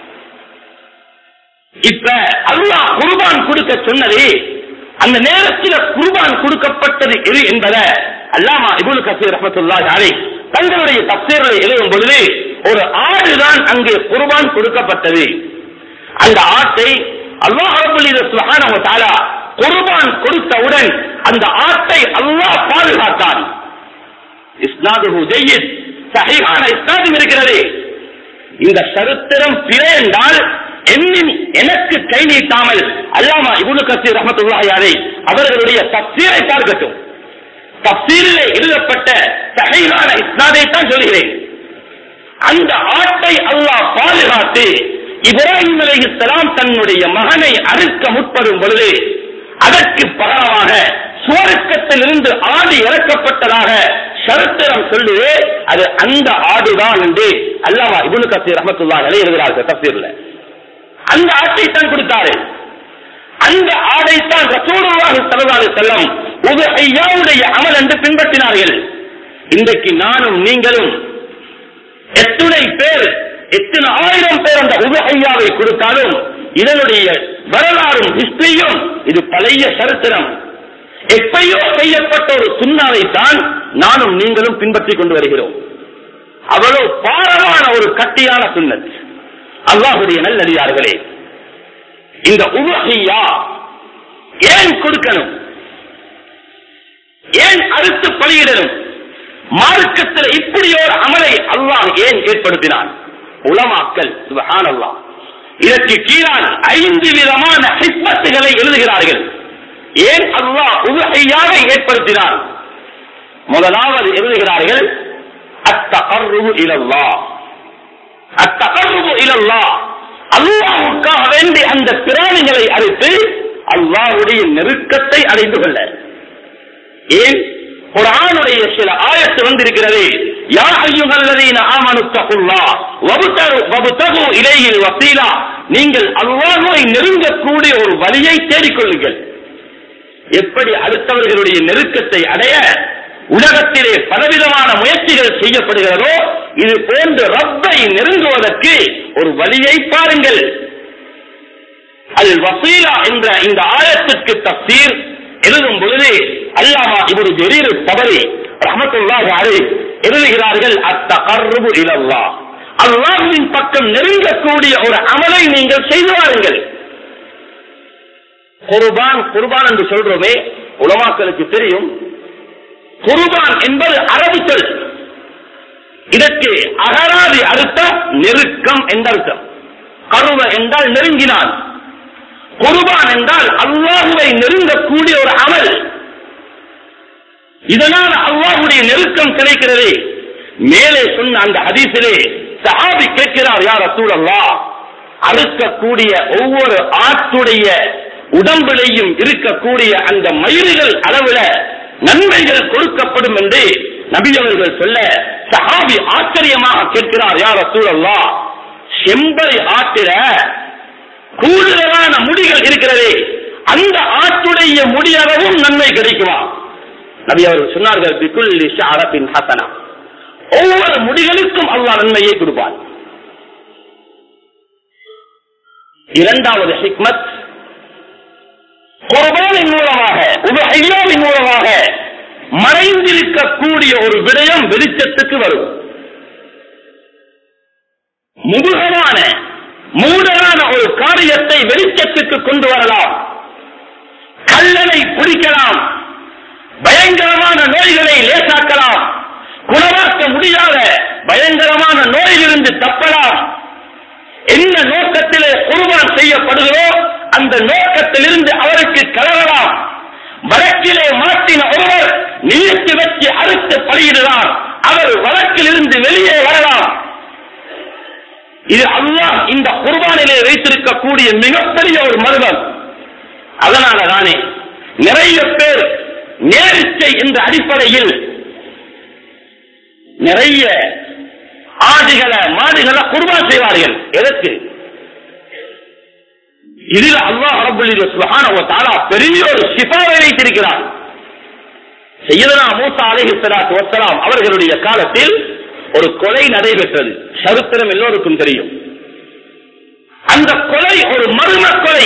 இப்ப அல்லாஹ் குர்பான் கொடுக்க சொன்னது அந்த நேரத்தில் குர்பான் கொடுக்கப்பட்டது எது என்பதை அல்லாமா இபுல் கசீர் ரஹமத்துல்லாஹி அலைஹி தங்களுடைய தப்சீர்களை எழுதும் பொழுது ஒரு ஆடுதான் அங்கே குர்பான் கொடுக்கப்பட்டது அந்த ஆட்டை அல்லாஹ் ரபுல் சுப்ஹானஹு வ தஆலா குர்பான் கொடுத்தவுடன் அந்த ஆட்டை அல்லாஹ் பாதுகாத்தான் இஸ்னாதுஹு ஜய்யித் சஹீஹான இஸ்னாதும் இருக்கிறது இந்த சரித்திரம் பிழை என்றால் என்னின் எனக்கு கை நீட்டாமல் அல்லாமா இபுனு கசீர் ரஹமத்துல்லாஹி அலைஹி அவர்களுடைய தப்சீரை பார்க்கட்டும் தப்சீரிலே எழுதப்பட்ட சஹீஹான இஸ்னாதை தான் சொல்கிறேன் அந்த ஆட்டை அல்லாஹ் பாதுகாத்து இப்ராஹிம் அலைஹிஸ்ஸலாம் தன்னுடைய மகனை அறுக்க முற்படும் பொழுது அதற்கு பகரமாக சுவர்க்கத்திலிருந்து ஆடு இறக்கப்பட்டதாக சரித்திரம் சொல்லுவே அது அந்த ஆடுதான் என்று அல்லாமா இபுனு கசீர் ரஹமத்துல்லாஹி அலைஹி எழுதுகிறார்கள் தப்சீர்ல அந்த ஆட்டை தான் கொடுத்தாரு அந்த ஆடைத்தான் ரசூலுல்லாஹி ஸல்லல்லாஹு அலைஹி வஸல்லம் உதுஹையாவுடைய அமல் என்று பின்பற்றினார்கள் இன்றைக்கு நானும் நீங்களும் எத்துணை பேர் எத்தனை ஆயிரம் பேர் அந்த உபகையாவை கொடுத்தாலும் இதனுடைய வரலாறும் ஹிஸ்டரியும் இது பழைய சரித்திரம் எப்பயோ செய்யப்பட்ட ஒரு சுண்ணாவை தான் நானும் நீங்களும் பின்பற்றிக் கொண்டு வருகிறோம் அவ்வளவு பாரமான ஒரு கட்டியான சுண்ணத் அல்லாஹுடைய நல்லடியார்களே இந்த உபகையா ஏன் கொடுக்கணும் ஏன் அறுத்து பலியிடணும் மார்க்கத்தில் இப்படி ஒரு அமலை அல்லாஹ் ஏன் ஏற்படுத்தினான் உலமாக்கல் சுபஹானல்லாஹ் இதற்கு கீழால் ஐந்து விதமான ஹிஸ்மத்துகளை எழுதுகிறார்கள் ஏன் அல்லாஹ் உலகையாக ஏற்படுத்தினான் முதலாவது எழுதுகிறார்கள் அத்தகர்வு இலல்லா அத்தகர்வு இலல்லா அல்லாஹுக்காக வேண்டி அந்த பிராணிகளை அறுத்து அல்லாஹுடைய நெருக்கத்தை அடைந்து கொள்ள ஏன் குரானுடைய சில ஆயத்து வந்திருக்கிறது யா ஐயுகல்லதீன ஆமனு தகுல்லா வபுதகு வபுதகு இலையில் வசீலா நீங்கள் அல்லாஹ்வை நெருங்கக்கூடிய ஒரு வழியை தேடிக்கொள்ளுங்கள் எப்படி அடுத்தவர்களுடைய நெருக்கத்தை அடைய உலகத்திலே பலவிதமான முயற்சிகள் செய்யப்படுகிறதோ இது போன்று ரப்பை நெருங்குவதற்கு ஒரு வழியை பாருங்கள் அல் வசீலா என்ற இந்த ஆயத்திற்கு தப்சீர் எழுதும் பொழுது அல்லாமா இவரு ஜெரீர் தவறி ரஹமத்துல்லாஹி அலைஹி எழுதுகிறார்கள் அத்தகர்ருபு இலல்லா அல்லாஹ்வின் பக்கம் நெருங்கக்கூடிய ஒரு அமலை நீங்கள் செய்து வாருங்கள் குர்பான் குர்பான் என்று சொல்றோமே உலமாக்களுக்கு தெரியும் குர்பான் என்பது அரபு சொல் இதற்கு அகராதி அர்த்தம் நெருக்கம் என்ற அர்த்தம் கருவ என்றால் நெருங்கினான் குர்பான் என்றால் அல்லாஹுவை நெருங்கக்கூடிய ஒரு அமல் இதனால் அல்லாஹுடைய நெருக்கம் கிடைக்கிறது மேலே சொன்ன அந்த ஹதீஸிலே சஹாபி கேட்கிறார் யார் அசூல் அல்லா அறுக்கக்கூடிய ஒவ்வொரு ஆட்டுடைய உடம்பிலையும் இருக்கக்கூடிய அந்த மயிர்கள் அளவுல நன்மைகள் கொடுக்கப்படும் என்று நபி அவர்கள் சொல்ல சஹாபி ஆச்சரியமாக கேட்கிறார் யார் அசூல் அல்லா செம்பரை ஆட்டில கூடுதலான முடிகள் இருக்கிறதே அந்த ஆட்டுடைய முடியளவும் நன்மை கிடைக்குமா நபி அவர்கள் சொன்னார்கள் பிகுல்லி ஷஅரபின் ஹசனா ஒவ்வொரு முடிகளுக்கும் அல்லாஹ் நன்மையை கொடுப்பான் இரண்டாவது ஹிக்மத் குர்பானின் மூலமாக உபஹையாவின் மூலமாக மறைந்திருக்கக்கூடிய ஒரு விடயம் வெளிச்சத்துக்கு வரும் முதுகமான மூடரான ஒரு காரியத்தை வெளிச்சத்துக்கு கொண்டு வரலாம் கல்லனை பிடிக்கலாம் பயங்கரமான நோய்களை லேசாக்கலாம் குணமாக்க முடியாத பயங்கரமான நோயிலிருந்து தப்பலாம் என்ன நோக்கத்திலே குருவான் செய்யப்படுகிறோ அந்த நோக்கத்திலிருந்து அவருக்கு கலரலாம் வழக்கிலே மாட்டின ஒருவர் நிறுத்தி வச்சு அறுத்து பலியிடுகிறார் அவர் வழக்கிலிருந்து வெளியே வரலாம் இது அல்லாஹ் இந்த குர்பானிலே வைத்திருக்கக்கூடிய மிகப்பெரிய ஒரு மருதம் அதனால தானே நிறைய பேர் நேரிச்சை என்ற அடிப்படையில் நிறைய ஆடுகளை மாடுகளை குர்பான் செய்வார்கள் எதற்கு இதில் அல்லாஹ் ரபுல் சுஹான தாலா பெரிய ஒரு சிபாவை வைத்திருக்கிறார் செய்யதனா மூசா அலைஹி ஸலாத்து வஸ்ஸலாம் அவர்களுடைய காலத்தில் ஒரு கொலை நடைபெற்றது சரித்திரம் எல்லோருக்கும் தெரியும் அந்த கொலை ஒரு மர்ம கொலை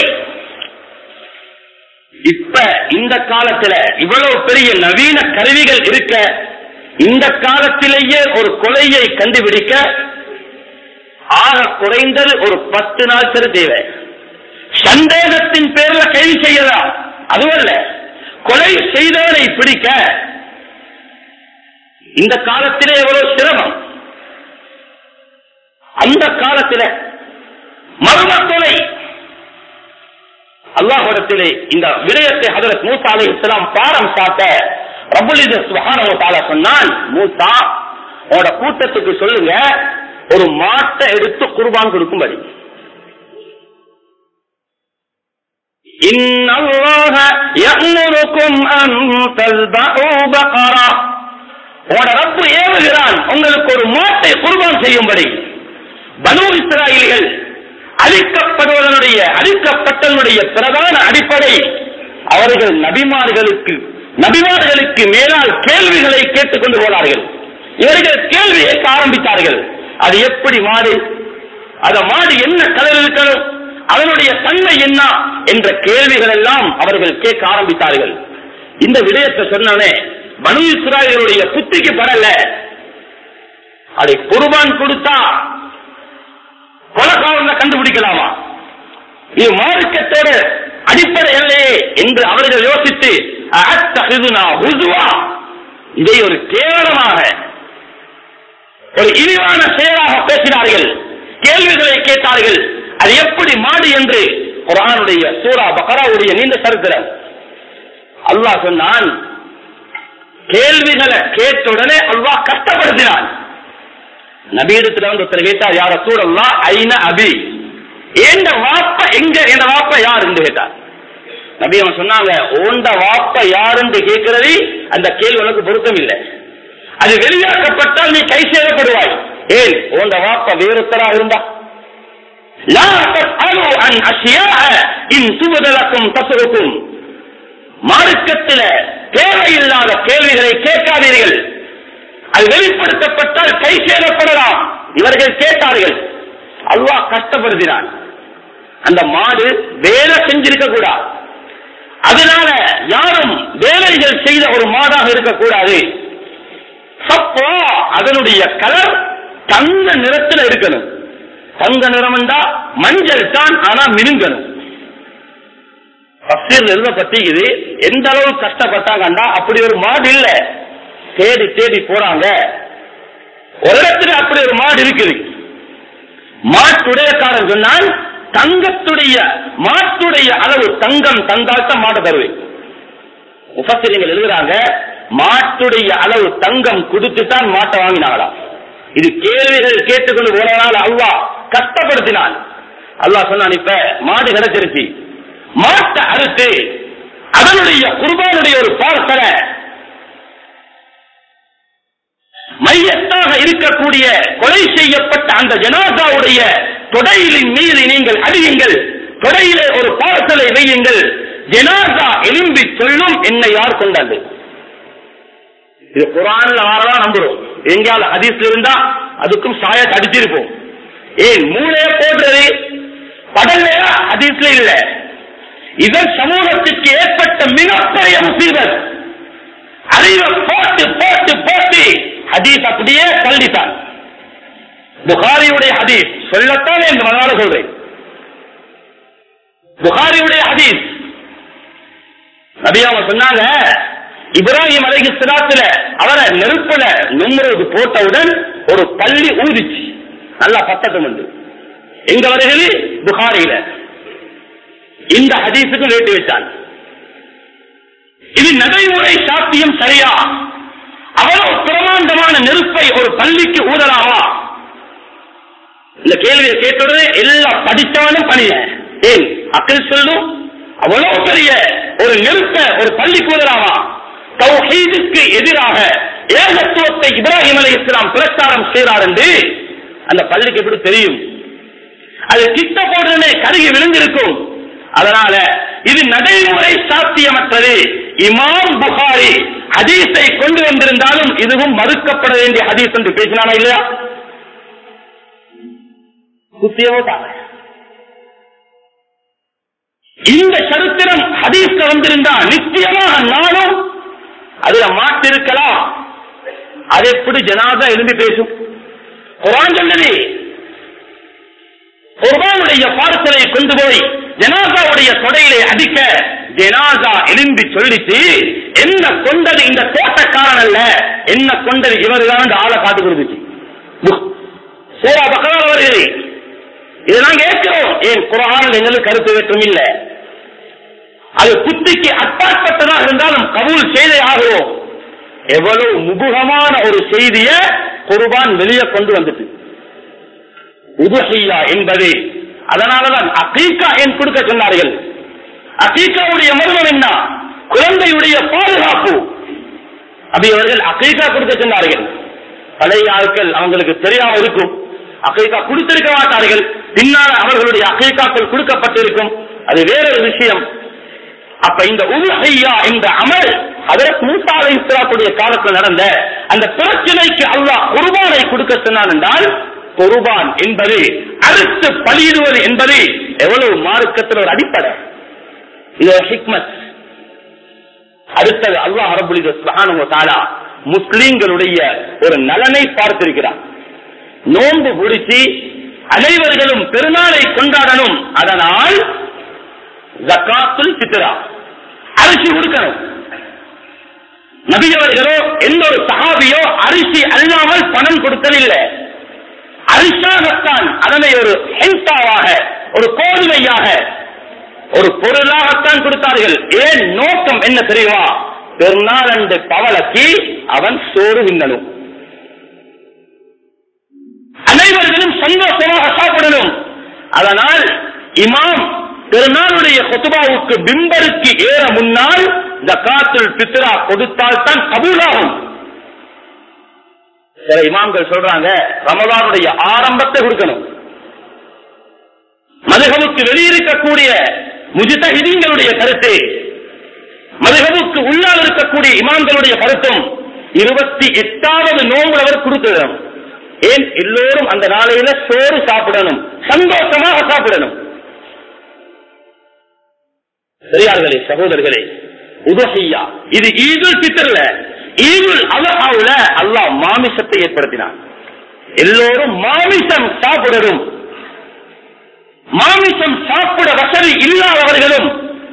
இப்ப இந்த காலத்துல இவ்வளவு பெரிய நவீன கருவிகள் இருக்க இந்த காலத்திலேயே ஒரு கொலையை கண்டுபிடிக்க ஆக குறைந்தது ஒரு பத்து நாள் சரி தேவை சந்தேகத்தின் பேர்ல கைது செய்யலாம் அதுவல்ல கொலை செய்தவரை பிடிக்க இந்த காலத்திலே எவ்வளவு சிரமம் அந்த காலத்தில மர்ம கொலை அல்லாஹிடத்திலே இந்த விடயத்தை ஹதரத் மூசா அலை இஸ்லாம் பாரம் சாட்ட ரபுலித சுஹானவ தாலா சொன்னான் மூசா உன்னோட கூட்டத்துக்கு சொல்லுங்க ஒரு மாட்டை எடுத்து குர்பான் கொடுக்கும்படி إن الله يأمركم أن تذبحوا بقرة உங்களோட ரப்பு ஏவுகிறான் உங்களுக்கு ஒரு மாட்டை குர்பான் செய்யும்படி பனு இஸ்ராயலிகள் அழிக்கப்படுவதனுடைய அழிக்கப்பட்டதனுடைய பிரதான அடிப்படை அவர்கள் நபிமார்களுக்கு நபிமார்களுக்கு மேலால் கேள்விகளை கேட்டுக்கொண்டு போனார்கள் இவர்கள் கேள்வி கேட்க ஆரம்பித்தார்கள் அது எப்படி மாடு அத மாடு என்ன கலர் இருக்கணும் அதனுடைய தன்மை என்ன என்ற கேள்விகள் எல்லாம் அவர்கள் கேட்க ஆரம்பித்தார்கள் இந்த விடயத்தை சொன்னே பனு இஸ்ராயலுடைய புத்திக்கு படல அதை குர்பான் கொடுத்தா கொலகாவல கண்டுபிடிக்கலாமா இது மார்க்கத்தோட அடிப்படை இல்லையே என்று அவர்கள் யோசித்து அத்தகுதுனா ஹுதுவா இதை ஒரு கேவலமாக ஒரு இழிவான செயலாக பேசினார்கள் கேள்விகளை கேட்டார்கள் அது எப்படி மாடு என்று குரானுடைய சூரா பக்கராவுடைய நீண்ட சரித்திரம் அல்லாஹ் சொன்னான் கேள்விகளை கேட்ட உடனே அல்லாஹ் கஷ்டப்படுத்தினான் நபீடத்துல வந்து ஒருத்தர் கேட்டார் யார சூழல்லா ஐன அபி ஏண்ட வாப்ப எங்க என் வாப்ப யார் என்று கேட்டார் நபி அவன் சொன்னாங்க ஓண்ட வாப்ப யாருன்னு கேட்கிறது அந்த கேள்வி உனக்கு பொருத்தம் இல்லை அது வெளியாக்கப்பட்டால் நீ கை சேதப்படுவாய் ஏன் ஓண்ட வாப்ப வேறுத்தரா இருந்தா லா தஸ்அலு அன் அஷ்யாஅ இன் துபதலக்கும் தசுருக்கும் மார்க்கத்தில தேவையில்லாத கேள்விகளை கேட்காதீர்கள் அது வெளிப்படுத்தப்பட்டால் கை சேதப்படலாம் இவர்கள் கேட்டார்கள் அல்லாஹ் கஷ்டப்படுத்தினான் அந்த மாடு வேலை செஞ்சிருக்க கூடாது அதனால யாரும் வேலைகள் செய்த ஒரு மாடாக இருக்கக்கூடாது சப்போ அதனுடைய கலர் தங்க நிறத்துல இருக்கணும் தங்க நிறம் என்றா மஞ்சள் தான் ஆனா மினுங்கணும் தப்சீர்ல எழுதப்பட்டிக்குது எந்த அளவு கஷ்டப்பட்டாங்கண்டா அப்படி ஒரு மாடு இல்ல தேடி தேடி போறாங்க ஒரு இடத்துல அப்படி ஒரு மாடு இருக்குது மாட்டுடையக்காரன் சொன்னால் தங்கத்துடைய மாட்டுடைய அளவு தங்கம் தந்தால்தான் மாட்டை தருவேன் முஃபசிரியர்கள் எழுதுறாங்க மாட்டுடைய அளவு தங்கம் கொடுத்துத்தான் மாட்டை வாங்கினாங்களா இது கேள்விகள் கேட்டுக்கொண்டு போனதால் அல்லாஹ் கஷ்டப்படுத்தினான் அல்லாஹ் சொன்னான் இப்ப மாடு கிடைச்சிருச்சு மாட்டை அறுத்து அதனுடைய குர்பானுடைய ஒரு பார்சலை மையத்தாக இருக்கக்கூடிய கொலை செய்யப்பட்ட அந்த ஜனாதாவுடைய தொடையிலின் மீது நீங்கள் அடியுங்கள் தொடையிலே ஒரு பார்சலை வையுங்கள் ஜனாதா எலும்பி சொல்லும் என்னை யார் கொண்டது இது குரான்ல வாரதான் நம்புறோம் எங்கேயாவது ஹதீஸ்ல இருந்தா அதுக்கும் சாயத் அடிச்சிருப்போம் ஏன் மூளைய போடுறது படலையா ஹதீஸ்ல இல்ல இதன் சமூகத்துக்கு ஏற்பட்ட மிகப்பெரிய முசீபத் அறிவை போட்டு போட்டு போட்டு ஹதீஸ் அப்படியே தள்ளித்தான் புகாரியுடைய ஹதீஸ் சொல்லத்தான் இந்த மனால சொல்றேன் புகாரியுடைய ஹதீஸ் நபி அவங்க சொன்னாங்க இப்ராஹிம் அலைஹி ஸலாத்துல அவரை நெருப்புல நும்றது போட்டவுடன் ஒரு பள்ளி ஊதிச்சு நல்லா பத்தட்டம் உண்டு எங்க வருகிறது புகாரியில இந்த ஹதீஸுக்கு வேட்டு வச்சான் இது நடைமுறை சாத்தியம் சரியா அவ்வளவு பிரமாண்டமான நெருப்பை ஒரு பள்ளிக்கு ஊதலாமா இந்த கேள்வியை கேட்டவுடனே எல்லாம் படித்தவனும் பணிய ஏன் அக்கல் சொல்லும் அவ்வளவு பெரிய ஒரு நெருப்ப ஒரு பள்ளிக்கு ஊதலாமா தௌஹீதுக்கு எதிராக ஏகத்துவத்தை இப்ராஹிம் அலை இஸ்லாம் பிரச்சாரம் செய்கிறார் என்று அந்த பள்ளிக்கு எப்படி தெரியும் அது கிட்ட போடுறனே கருகி விழுந்திருக்கும் அதனால இது நடைமுறை சாத்தியமற்றது இமாம் புகாரி ஹதீஸை கொண்டு வந்திருந்தாலும் இதுவும் மறுக்கப்பட வேண்டிய ஹதீஸ் என்று பேசினானா இல்லையா குத்தியவோ தாங்க இந்த சரித்திரம் ஹதீஸ்ல வந்திருந்தா நிச்சயமாக நானும் அதுல மாட்டிருக்கலாம் அது எப்படி ஜனாதா எழுந்து பேசும் குரான் சொன்னது குர்பானுடைய பார்சலை கொண்டு போய் ஜனாசாவுடைய தொடையிலே அடிக்க ஜனாசா எழும்பி சொல்லிட்டு என்ன கொண்டது இந்த தோட்டக்காரன் அல்ல என்ன கொண்டது இவர்தான் ஆளை காத்து கொடுத்துச்சு சோரா பக்கரால் வருகிறது இதெல்லாம் கேட்கிறோம் ஏன் குரான் எங்களுக்கு கருத்து வேற்றும் இல்லை அது புத்திக்கு அப்பாற்பட்டதாக இருந்தாலும் கபூல் செய்தே ஆகிறோம் எவ்வளவு முகுகமான ஒரு செய்திய குர்பான் வெளியே கொண்டு வந்துட்டு உதுஹியா என்பது அதனாலதான் அகீகா என் கொடுக்க சொன்னார்கள் அகீகாவுடைய மர்மம் என்ன குழந்தையுடைய பாதுகாப்பு அப்படி அவர்கள் அகீகா கொடுக்க சொன்னார்கள் பழைய ஆட்கள் அவங்களுக்கு தெரியாம இருக்கும் அகீகா கொடுத்திருக்க மாட்டார்கள் பின்னால் அவர்களுடைய அகீகாக்கள் கொடுக்கப்பட்டிருக்கும் அது வேறொரு விஷயம் அப்ப இந்த உதுஹையா இந்த அமல் அதற்கு மூசா அலை இஸ்லாத்துடைய காலத்தில் நடந்த அந்த பிரச்சனைக்கு அல்லாஹ் குர்பானை கொடுக்க சொன்னான் என்றால் குர்பான் என்பது அறுத்து பலியிடுவது என்பது எவ்வளவு மார்க்கத்தில் ஒரு அடிப்படை இது ஒரு ஹிக்மத் அடுத்தது அல்லாஹ் ரபுல் சுப்ஹானஹு தஆலா முஸ்லிம்களுடைய ஒரு நலனை பார்த்திருக்கிறார் நோன்பு பிடிச்சி அனைவர்களும் பெருநாளை கொண்டாடணும் அதனால் ஜக்காத்துல் ஃபித்ரா அரிசி கொடுக்கணும் நபியவர்களோ எந்த ஒரு சஹாபியோ அரிசி அல்லாமல் பணம் கொடுத்ததில்லை அரிசாகத்தான் அதனை ஒரு ஹெல்த்தாவாக ஒரு கோதுமையாக ஒரு பொருளாகத்தான் கொடுத்தார்கள் ஏன் நோக்கம் என்ன தெரியுமா பெருநாள் அன்று பவளக்கு அவன் சோறு விண்ணனும் அனைவர்களும் சந்தோஷமாக சாப்பிடணும் அதனால் இமாம் பெருநாளுடைய கொத்துபாவுக்கு பிம்பருக்கு ஏற முன்னால் ஜக்காத்துல் பித்ரா கொடுத்தால் தான் கபூலாகும் சில இமாம்கள் சொல்றாங்க ரமதானுடைய ஆரம்பத்தை கொடுக்கணும் மதுகவுக்கு வெளியிருக்கக்கூடிய முஜிதஹிதீன்களுடைய கருத்து மதுகவுக்கு உள்ளால் இருக்கக்கூடிய இமாம்களுடைய கருத்தும் இருபத்தி எட்டாவது நோம்பு அவர் கொடுத்துடணும் ஏன் எல்லோரும் அந்த நாளையில சோறு சாப்பிடணும் சந்தோஷமாக சாப்பிடணும் பெரியார்களே சகோதரர்களே உதஹியா இது ஈதுல் பித்தர்ல ஈதுல் அலஹாவுல அல்லாஹ் மாமிசத்தை ஏற்படுத்தினான் எல்லோரும் மாமிசம் சாப்பிடணும் மாமிசம் சாப்பிட வசதி இல்லாதவர்களும்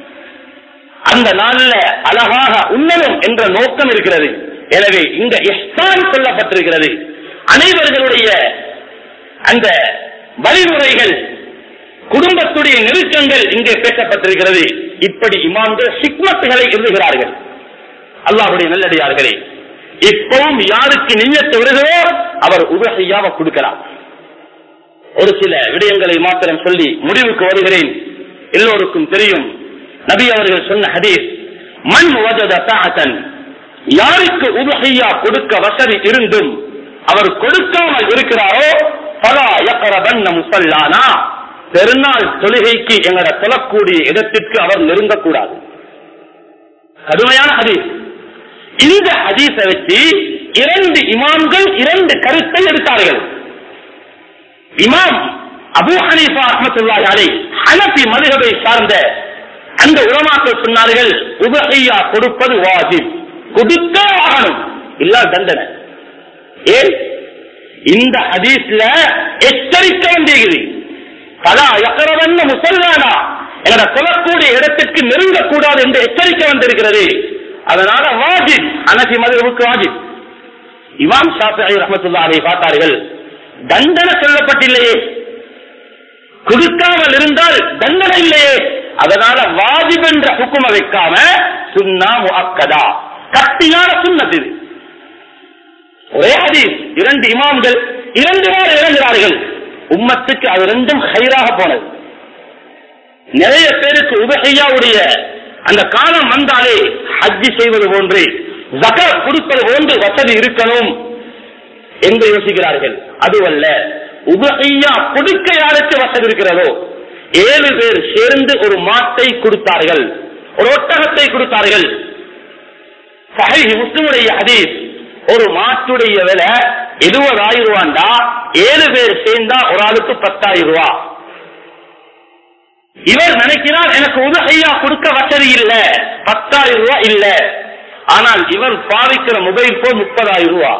அந்த நாள்ல அழகாக உண்ணணும் என்ற நோக்கம் இருக்கிறது எனவே இந்த இஸ்தான் சொல்லப்பட்டிருக்கிறது அனைவர்களுடைய அந்த வழிமுறைகள் குடும்பத்துடைய நெருக்கங்கள் இங்கே பேசப்பட்டிருக்கிறது இப்படி இமாம்கள் சிக்மத்துகளை எழுதுகிறார்கள் அல்லாஹுடைய நல்லடியார்களே இப்பவும் யாருக்கு நியத்து வருகிறோ அவர் உபசையாவ கொடுக்கலாம் ஒரு சில விடயங்களை மாத்திரம் சொல்லி முடிவுக்கு வருகிறேன் எல்லோருக்கும் தெரியும் நபி அவர்கள் சொன்ன ஹதீஸ் மண் வஜத சாத்தன் யாருக்கு உபஹையா கொடுக்க வசதி இருந்தும் அவர் கொடுக்காமல் இருக்கிறாரோ பலா யக்கரபன்ன முசல்லானா பெருநாள் தொழுகைக்கு எங்களை சொல்லக்கூடிய இடத்திற்கு அவர் நெருங்கக்கூடாது கடுமையான ஹதீஸ் இந்த ஹதீஸை வச்சு இரண்டு இமாம்கள் இரண்டு கருத்தை எடுத்தார்கள் இமாம் அபு ஹனீஃபா அஹமத்துல்லாஹி அலை ஹனபி மதுகபை சார்ந்த அந்த உலமாக்கள் சொன்னார்கள் உபஹையா கொடுப்பது வாஜிப் கொடுக்க ஆகணும் இல்ல தண்டனை ஏன் இந்த ஹதீஸ்ல எச்சரிக்க வேண்டியது பலா எக்கரவன்ன முசல்லானா என சொல்லக்கூடிய இடத்திற்கு நெருங்கக்கூடாது என்று எச்சரிக்கை வந்திருக்கிறது அதனால வாஜிப் அனசி மதுவுக்கு வாஜிப் இமாம் ஷாஃபி ரஹமத்துல்லாஹி பார்த்தார்கள் தண்டனை சொல்லப்பட்டில்லையே கொடுக்காமல் இருந்தால் தண்டனை இல்லையே அதனால வாஜிப் என்ற ஹுக்கும வைக்காம சுன்னா முஅக்கதா கட்டியான சுன்னத் இது ஒரே ஹதீஸ் இரண்டு இமாம்கள் இரண்டு பேர் இறங்குகிறார்கள் உம்மத்துக்கு அது ரெண்டும் ஹைராக போனது நிறைய பேருக்கு உபஹையாவுடைய அந்த காலம் வந்தாலே ஹஜ்ஜி செய்வது போன்று ஜகாத் கொடுப்பது போன்று வசதி இருக்கணும் என்று யோசிக்கிறார்கள் அதுவல்ல உபஹையா கொடுக்க யாருக்கு வசதி இருக்கிறதோ ஏழு பேர் சேர்ந்து ஒரு மாட்டை கொடுத்தார்கள் ஒரு ஒட்டகத்தை கொடுத்தார்கள் சஹி முஸ்லிமுடைய ஹதீஸ் ஒரு மாட்டுடைய விலை இருபதாயிரம் ரூபாண்டா ஏழு பேர் சேர்ந்தா ஒரு ஆளுக்கு பத்தாயிரம் ரூபா இவர் நினைக்கிறார் எனக்கு உதகையா கொடுக்க வசதி இல்ல பத்தாயிரம் ரூபாய் இல்ல ஆனால் இவர் பாவிக்கிற மொபைல் போன் முப்பதாயிரம் ரூபா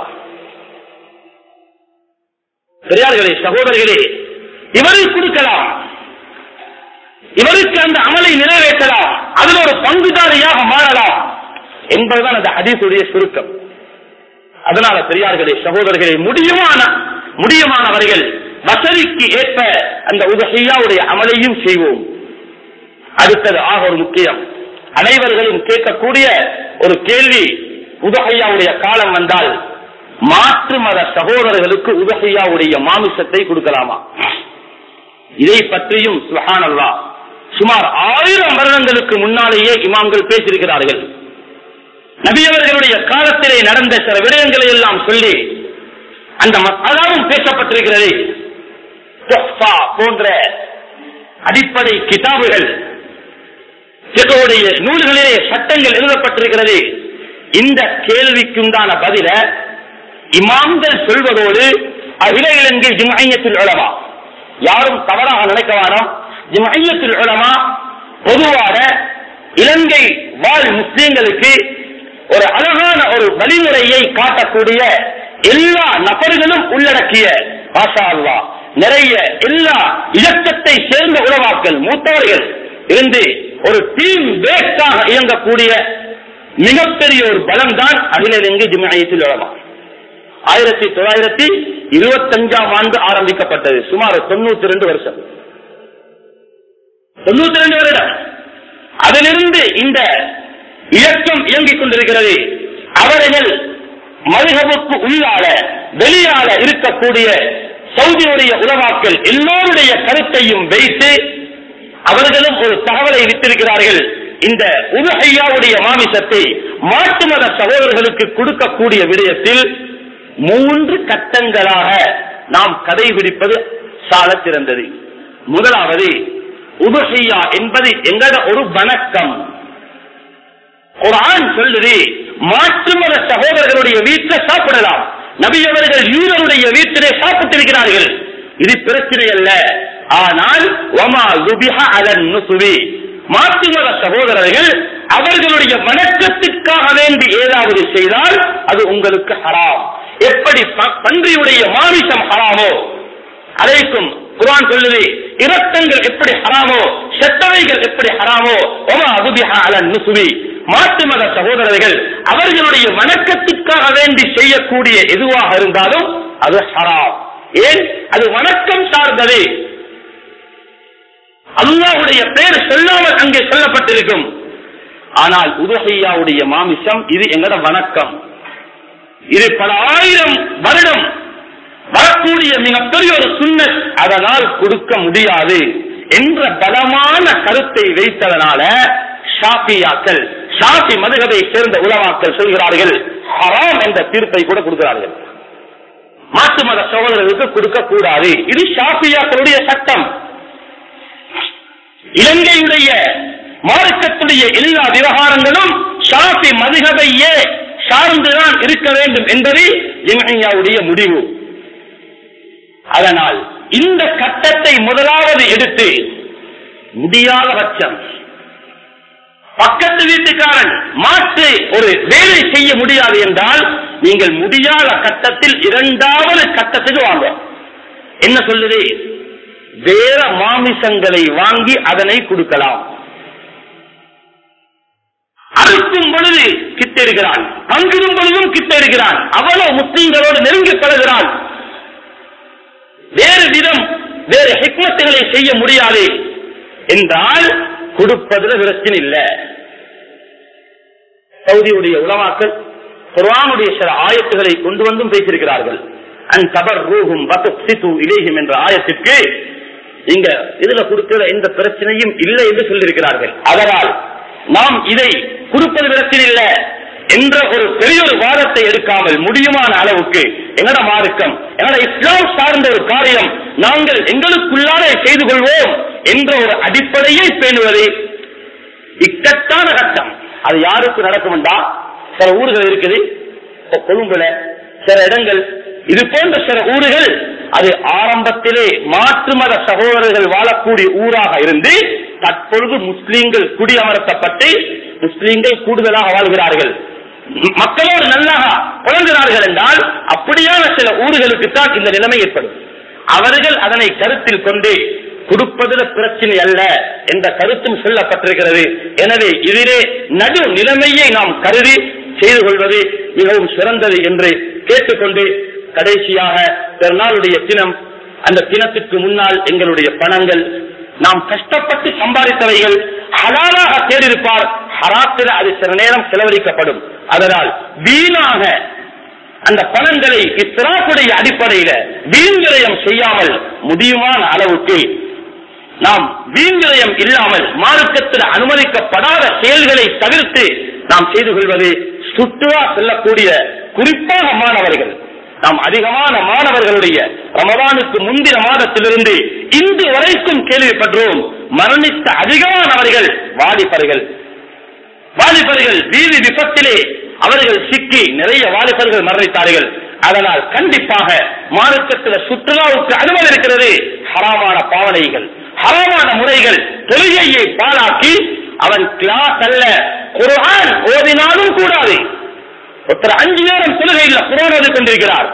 பெரியார்களே சகோதரர்களே இவரை கொடுக்கலாம் இவருக்கு அந்த அமலை நிறைவேற்றலாம் அதில் ஒரு பங்குதாரியாக மாறலாம் என்பதுதான் அந்த ஹதீசுடைய சுருக்கம் அதனால பெரியார்களே சகோதரர்களே முடியுமான முடியுமானவர்கள் வசதிக்கு ஏற்ப அந்த உதகையாவுடைய அமலையும் செய்வோம் அடுத்தது ஆக ஒரு முக்கியம் அனைவர்களும் கேட்கக்கூடிய ஒரு கேள்வி உதகையாவுடைய காலம் வந்தால் மாற்று மத சகோதரர்களுக்கு உதகையாவுடைய மாமிசத்தை கொடுக்கலாமா இதை பற்றியும் சுஹானல்லா சுமார் ஆயிரம் வருடங்களுக்கு முன்னாலேயே இமாம்கள் பேசியிருக்கிறார்கள் நபியவர்களுடைய காலத்திலே நடந்த சில விடயங்களை எல்லாம் சொல்லி அந்த மசாலாவும் பேசப்பட்டிருக்கிறது துஹ்ஃபா போன்ற அடிப்படை கிதாபுகள் பிறகுடைய நூல்களிலே சட்டங்கள் எழுதப்பட்டிருக்கிறது இந்த கேள்விக்குண்டான பதில இமாம்கள் சொல்வதோடு அகில இலங்கை ஜுமையத்தில் உலமா யாரும் தவறாக நினைக்க வேண்டாம் ஜுமையத்தில் உலமா பொதுவாக இலங்கை வாழ் முஸ்லீம்களுக்கு ஒரு அழகான ஒரு வழிமுறையை காட்டக்கூடிய எல்லா நபர்களும் உள்ளடக்கிய மாஷா அல்லா நிறைய எல்லா இயக்கத்தை சேர்ந்த உறவாக்கள் மூத்தவர்கள் இருந்து ஒரு டீம் பேஸ்டாக இயங்கக்கூடிய மிகப்பெரிய ஒரு பலம் தான் அகில இலங்கை ஜிமாயத்தில் உலமா ஆயிரத்தி தொள்ளாயிரத்தி இருபத்தஞ்சாம் ஆண்டு ஆரம்பிக்கப்பட்டது சுமார் தொண்ணூத்தி ரெண்டு வருஷம் தொண்ணூத்தி ரெண்டு வருடம் அதிலிருந்து இந்த இயக்கம் இயங்கிக் கொண்டிருக்கிறது அவர்கள் மதுகபுக்கு உள்ளால வெளியால இருக்கக்கூடிய சவுதியுடைய உலமாக்கள் எல்லோருடைய கருத்தையும் வைத்து அவர்களும் ஒரு தகவலை விட்டிருக்கிறார்கள் இந்த உலகையாவுடைய மாமிசத்தை மாட்டு மத சகோதரர்களுக்கு கொடுக்கக்கூடிய விடயத்தில் மூன்று கட்டங்களாக நாம் கடைபிடிப்பது சால சிறந்தது முதலாவது உபஹையா என்பது எங்கட ஒரு வணக்கம் குரான் சொல்லுது மாற்று மத சகோதரர்களுடைய வீட்டில் சாப்பிடலாம் நபி அவர்கள் யூதருடைய வீட்டிலே சாப்பிட்டிருக்கிறார்கள் இது பிரச்சனை அல்ல ஆனால் ஒமா லுபிஹா அலன் நுசுவி மாற்று மத சகோதரர்கள் அவர்களுடைய வணக்கத்திற்காக வேண்டி ஏதாவது செய்தால் அது உங்களுக்கு ஹராம் எப்படி ப- பன்றியுடைய மாமிசம் ஹராமோ அதைக்கும் குர்ஆன் சொல்லுது இரத்தங்கள் எப்படி ஹராமோ செத்தவைகள் எப்படி ஹராமோ ஒமா அபுபிஹா அலன் நுசுவி மாட்டு மத சகோதரர்கள் அவர்களுடைய வணக்கத்திற்காக வேண்டி செய்யக்கூடிய எதுவாக இருந்தாலும் அது ஹராம் ஏன் அது வணக்கம் சார்ந்தது அல்லாஹ்வுடைய பெயர் சொல்லாமல் அங்கே சொல்லப்பட்டிருக்கும் ஆனால் உதுஹையாவுடைய மாமிசம் இது எங்கட வணக்கம் இது பல ஆயிரம் வருடம் வரக்கூடிய மிகப்பெரிய ஒரு சுண்ணத் அதனால் கொடுக்க முடியாது என்ற பலமான கருத்தை வைத்ததனால ஷாபியாக்கள் ஷாபி மதுகதை சேர்ந்த உலமாக்கள் சொல்கிறார்கள் ஹராம் என்ற தீர்ப்பை கூட கொடுக்கிறார்கள் மாட்டு மத சகோதரர்களுக்கு கொடுக்க கூடாது இது ஷாபியாக்களுடைய சட்டம் இலங்கையுடைய மார்க்கத்துடைய எல்லா விவகாரங்களும் ஷாபி மதுகபையே சார்ந்துதான் இருக்க வேண்டும் என்பது இமையாவுடைய முடிவு அதனால் இந்த கட்டத்தை முதலாவது எடுத்து முடியாத பட்சம் பக்கத்து வீட்டுக்காரன் மாற்று ஒரு வேலை செய்ய முடியாது என்றால் நீங்கள் முடியாத கட்டத்தில் இரண்டாவது கட்டத்துக்கு வாங்க என்ன சொல்லுது வேற மாமிசங்களை வாங்கி அதனை கொடுக்கலாம் அறுக்கும் பொழுது கிட்ட இருக்கிறான் பங்கிடும் பொழுதும் கிட்ட இருக்கிறான் அவ்வளவு முஸ்லிம்களோடு நெருங்கி பழகிறான் வேறு விதம் வேறு ஹிக்மத்துகளை செய்ய முடியாது என்றால் கொடுப்பதில் பிரச்சனை இல்ல சவுதியுடைய உலமாக்கள் குர்ஆனுடைய சில ஆயத்துகளை கொண்டு வந்தும் பேசியிருக்கிறார்கள் அன் தபர் ரூஹும் வதப்சிது இலேஹிம் என்ற ஆயத்திற்கு இங்க இதுல கொடுக்கிற எந்த பிரச்சனையும் இல்லை என்று சொல்லியிருக்கிறார்கள் அதனால் நாம் இதை கொடுப்பது பிரச்சனை இல்லை என்ற ஒரு பெரிய ஒரு வாதத்தை எடுக்காமல் முடியுமான அளவுக்கு எங்கட மார்க்கம் எங்கட இஸ்லாம் சார்ந்த ஒரு காரியம் நாங்கள் எங்களுக்குள்ளாலே செய்து கொள்வோம் என்ற ஒரு அடிப்படையை பேணுவது இக்கட்டான கட்டம் அது யாருக்கு நடக்கும்டா சில ஊர்கள் இருக்குது இப்ப கொழும்புல சில இடங்கள் இது போன்ற சில ஊர்கள் அது ஆரம்பத்திலே மாற்று மத சகோதரர்கள் வாழக்கூடிய ஊராக இருந்து தற்பொழுது முஸ்லீம்கள் குடியமர்த்தப்பட்டு முஸ்லீம்கள் கூடுதலாக வாழ்கிறார்கள் ம- மக்களோடு நல்லாக புலங்குகிறார்கள் என்றால் அப்படியான சில ஊர்களுக்கு தான் இந்த நிலைமை ஏற்படும் அவர்கள் அதனை கருத்தில் கொண்டு கொடுப்பதில் பிரச்சனை அல்ல என்ற கருத்தும் சொல்லப்பட்டிருக்கிறது எனவே இதிலே நடு நிலைமையை நாம் கருதி செய்து கொள்வது மிகவும் சிறந்தது என்று கேட்டுக்கொண்டு கடைசியாக பெருநாளுடைய தினம் அந்த தினத்திற்கு முன்னால் எங்களுடைய பணங்கள் நாம் கஷ்டப்பட்டு சம்பாதித்தவைகள் ஹலாலாக தேடியிருப்பார் ஹராத்தில் அது சில நேரம் செலவழிக்கப்படும் அதனால் வீணாக அந்த பணங்களை இஸ்ராக்குடைய அடிப்படையில வீண்விரயம் செய்யாமல் முடியுமான அளவுக்கு நாம் வீண்விரயம் இல்லாமல் மார்க்கத்தில் அனுமதிக்கப்படாத செயல்களை தவிர்த்து நாம் செய்து கொள்வது சுற்றுலா செல்லக்கூடிய குறிப்பாக மாணவர்கள் நாம் அதிகமான மாணவர்களுடைய ரமதானுக்கு முந்தின மாதத்திலிருந்து இன்று வரைக்கும் கேள்விப்பட்டோம் மரணித்த அதிகமானவர்கள் வாலிபர்கள் வாலிபர்கள் வீதி விபத்திலே அவர்கள் சிக்கி நிறைய வாலிபர்கள் மரணித்தார்கள் அதனால் கண்டிப்பாக மார்க்கத்தில் சுற்றுலாவுக்கு அனுமதி இருக்கிறது ஹராமான பாவனைகள் ஹராமான முறைகள் தொழுகையை பாழாக்கி அவன் கிளாஸ் அல்ல குர்ஆன் ஓதினாலும் கூடாது ஒருத்தர் அஞ்சு நேரம் தொழுகை இல்ல குர்ஆன் ஓதி கொண்டிருக்கிறார்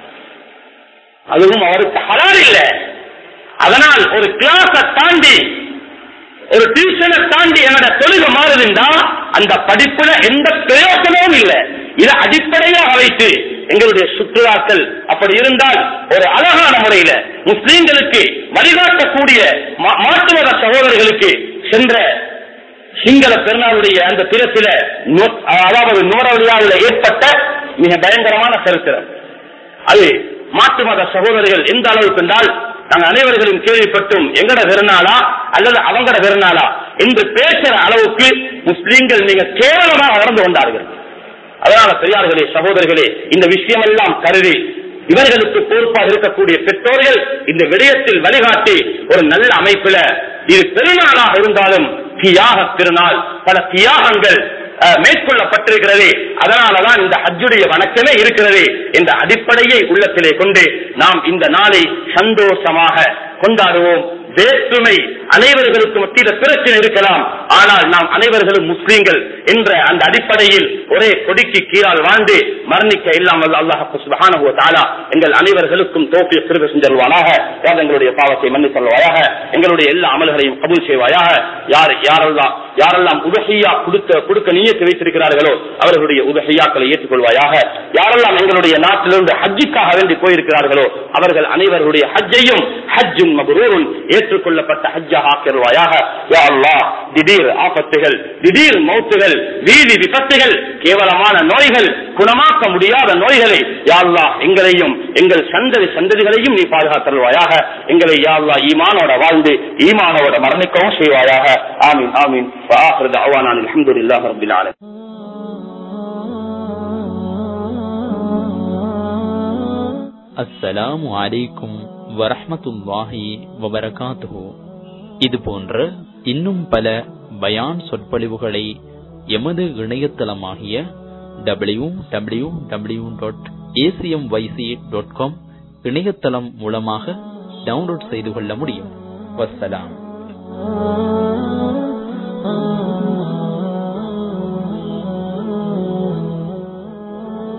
அதுவும் அவருக்கு ஹலால் இல்ல அதனால் ஒரு கிளாஸை தாண்டி ஒரு டியூஷனை தாண்டி என்னோட தொழுகை மாறுதுண்டா அந்த படிப்புல எந்த பிரயோஜனமும் இல்லை இதை அடிப்படையாக வைத்து எங்களுடைய சுற்றுலாக்கள் அப்படி இருந்தால் ஒரு அழகான முறையில முஸ்லீம்களுக்கு வழிகாட்டக்கூடிய மா- மாற்று மத சகோதரர்களுக்கு சென்ற சிங்கள பெருநாளுடைய அந்த தினத்தில நோ- அதாவது நூறவழியாவில் ஏற்பட்ட மிக பயங்கரமான சரித்திரம் அது மாற்று மத சகோதரர்கள் எந்த அளவுக்கு என்றால் நாங்கள் அனைவர்களும் கேள்விப்பட்டும் எங்கட பெருநாளா அல்லது அவங்கட பெருநாளா என்று பேசுற அளவுக்கு முஸ்லீம்கள் மிக கேவலமாக நடந்து கொண்டார்கள் அதனால பெரியார்களே சகோதரர்களே இந்த விஷயமெல்லாம் கருதி இவர்களுக்கு பொறுப்பாக இருக்கக்கூடிய பெற்றோர்கள் இந்த விடயத்தில் வழிகாட்டி ஒரு நல்ல அமைப்பில இது பெருநாளாக இருந்தாலும் தியாக திருநாள் பல தியாகங்கள் அஹ், மேற்கொள்ளப்பட்டிருக்கிறது அதனாலதான் இந்த ஹஜ்ஜுடைய வணக்கமே இருக்கிறது என்ற அடிப்படையை உள்ளத்திலே கொண்டு நாம் இந்த நாளை சந்தோஷமாக கொண்டாடுவோம் வேற்றுமை அனைவர்களுக்கு மத்தியில் பிரச்சனை இருக்கலாம் ஆனால் நாம் அனைவர்களும் முஸ்லீம்கள் என்ற அந்த அடிப்படையில் ஒரே கொடிக்கு கீழால் வாழ்ந்து மரணிக்க இல்லாமல் அல்லாஹ் சுபஹானஹு வ தஆலா எங்கள் அனைவர்களுக்கும் தோப்பிய சிறுக செஞ்சல்வானாக யார் எங்களுடைய பாவத்தை மன்னித் தருவாயாக எங்களுடைய எல்லா அமல்களையும் கபூல் செய்வாயாக யார் யாரெல்லாம் யாரெல்லாம் உதகையா கொடுக்க கொடுக்க நியத்து வைத்திருக்கிறார்களோ அவர்களுடைய உதகையாக்களை ஏற்றுக்கொள்வாயாக யாரெல்லாம் எங்களுடைய நாட்டிலிருந்து ஹஜ்ஜுக்காக வேண்டி போயிருக்கிறார்களோ அவர்கள் அனைவருடைய ஹஜ்ஜையும் ஹஜ்ஜும் மபரூரும் ஏற்றுக்கொள்ளப்பட்ட ஹஜ்ஜாக ஆக்கிடுவாயாக யா அல்லாஹ் திடீர் ஆபத்துகள் திடீர் மௌத்துகள் வீதி விபத்துகள் கேவலமான நோய்கள் குணமாக்க முடியாத நோய்களை யா அல்லாஹ் எங்களையும் எங்கள் சந்ததி சந்ததிகளையும் நீ பாதுகாத்தருவாயாக எங்களை யா அல்லாஹ் ஈமானோட வாழ்ந்து ஈமானோட மரணிக்கவும் செய்வாயாக ஆமீன் ஆமீன் وآخر دعوانا أن الحمد لله رب العالمين அஸ்ஸலாமு அலைக்கும் வரஹ்மத்துல்லாஹி வபரகாத்துஹு இது போன்ற இன்னும் பல பயான் சொற்பொழிவுகளை எமது இணையதளமாகிய W W W dot ACM YC dot com இணையதளம் மூலமாக டவுன்லோட் செய்து கொள்ள முடியும் வஸ்ஸலாம்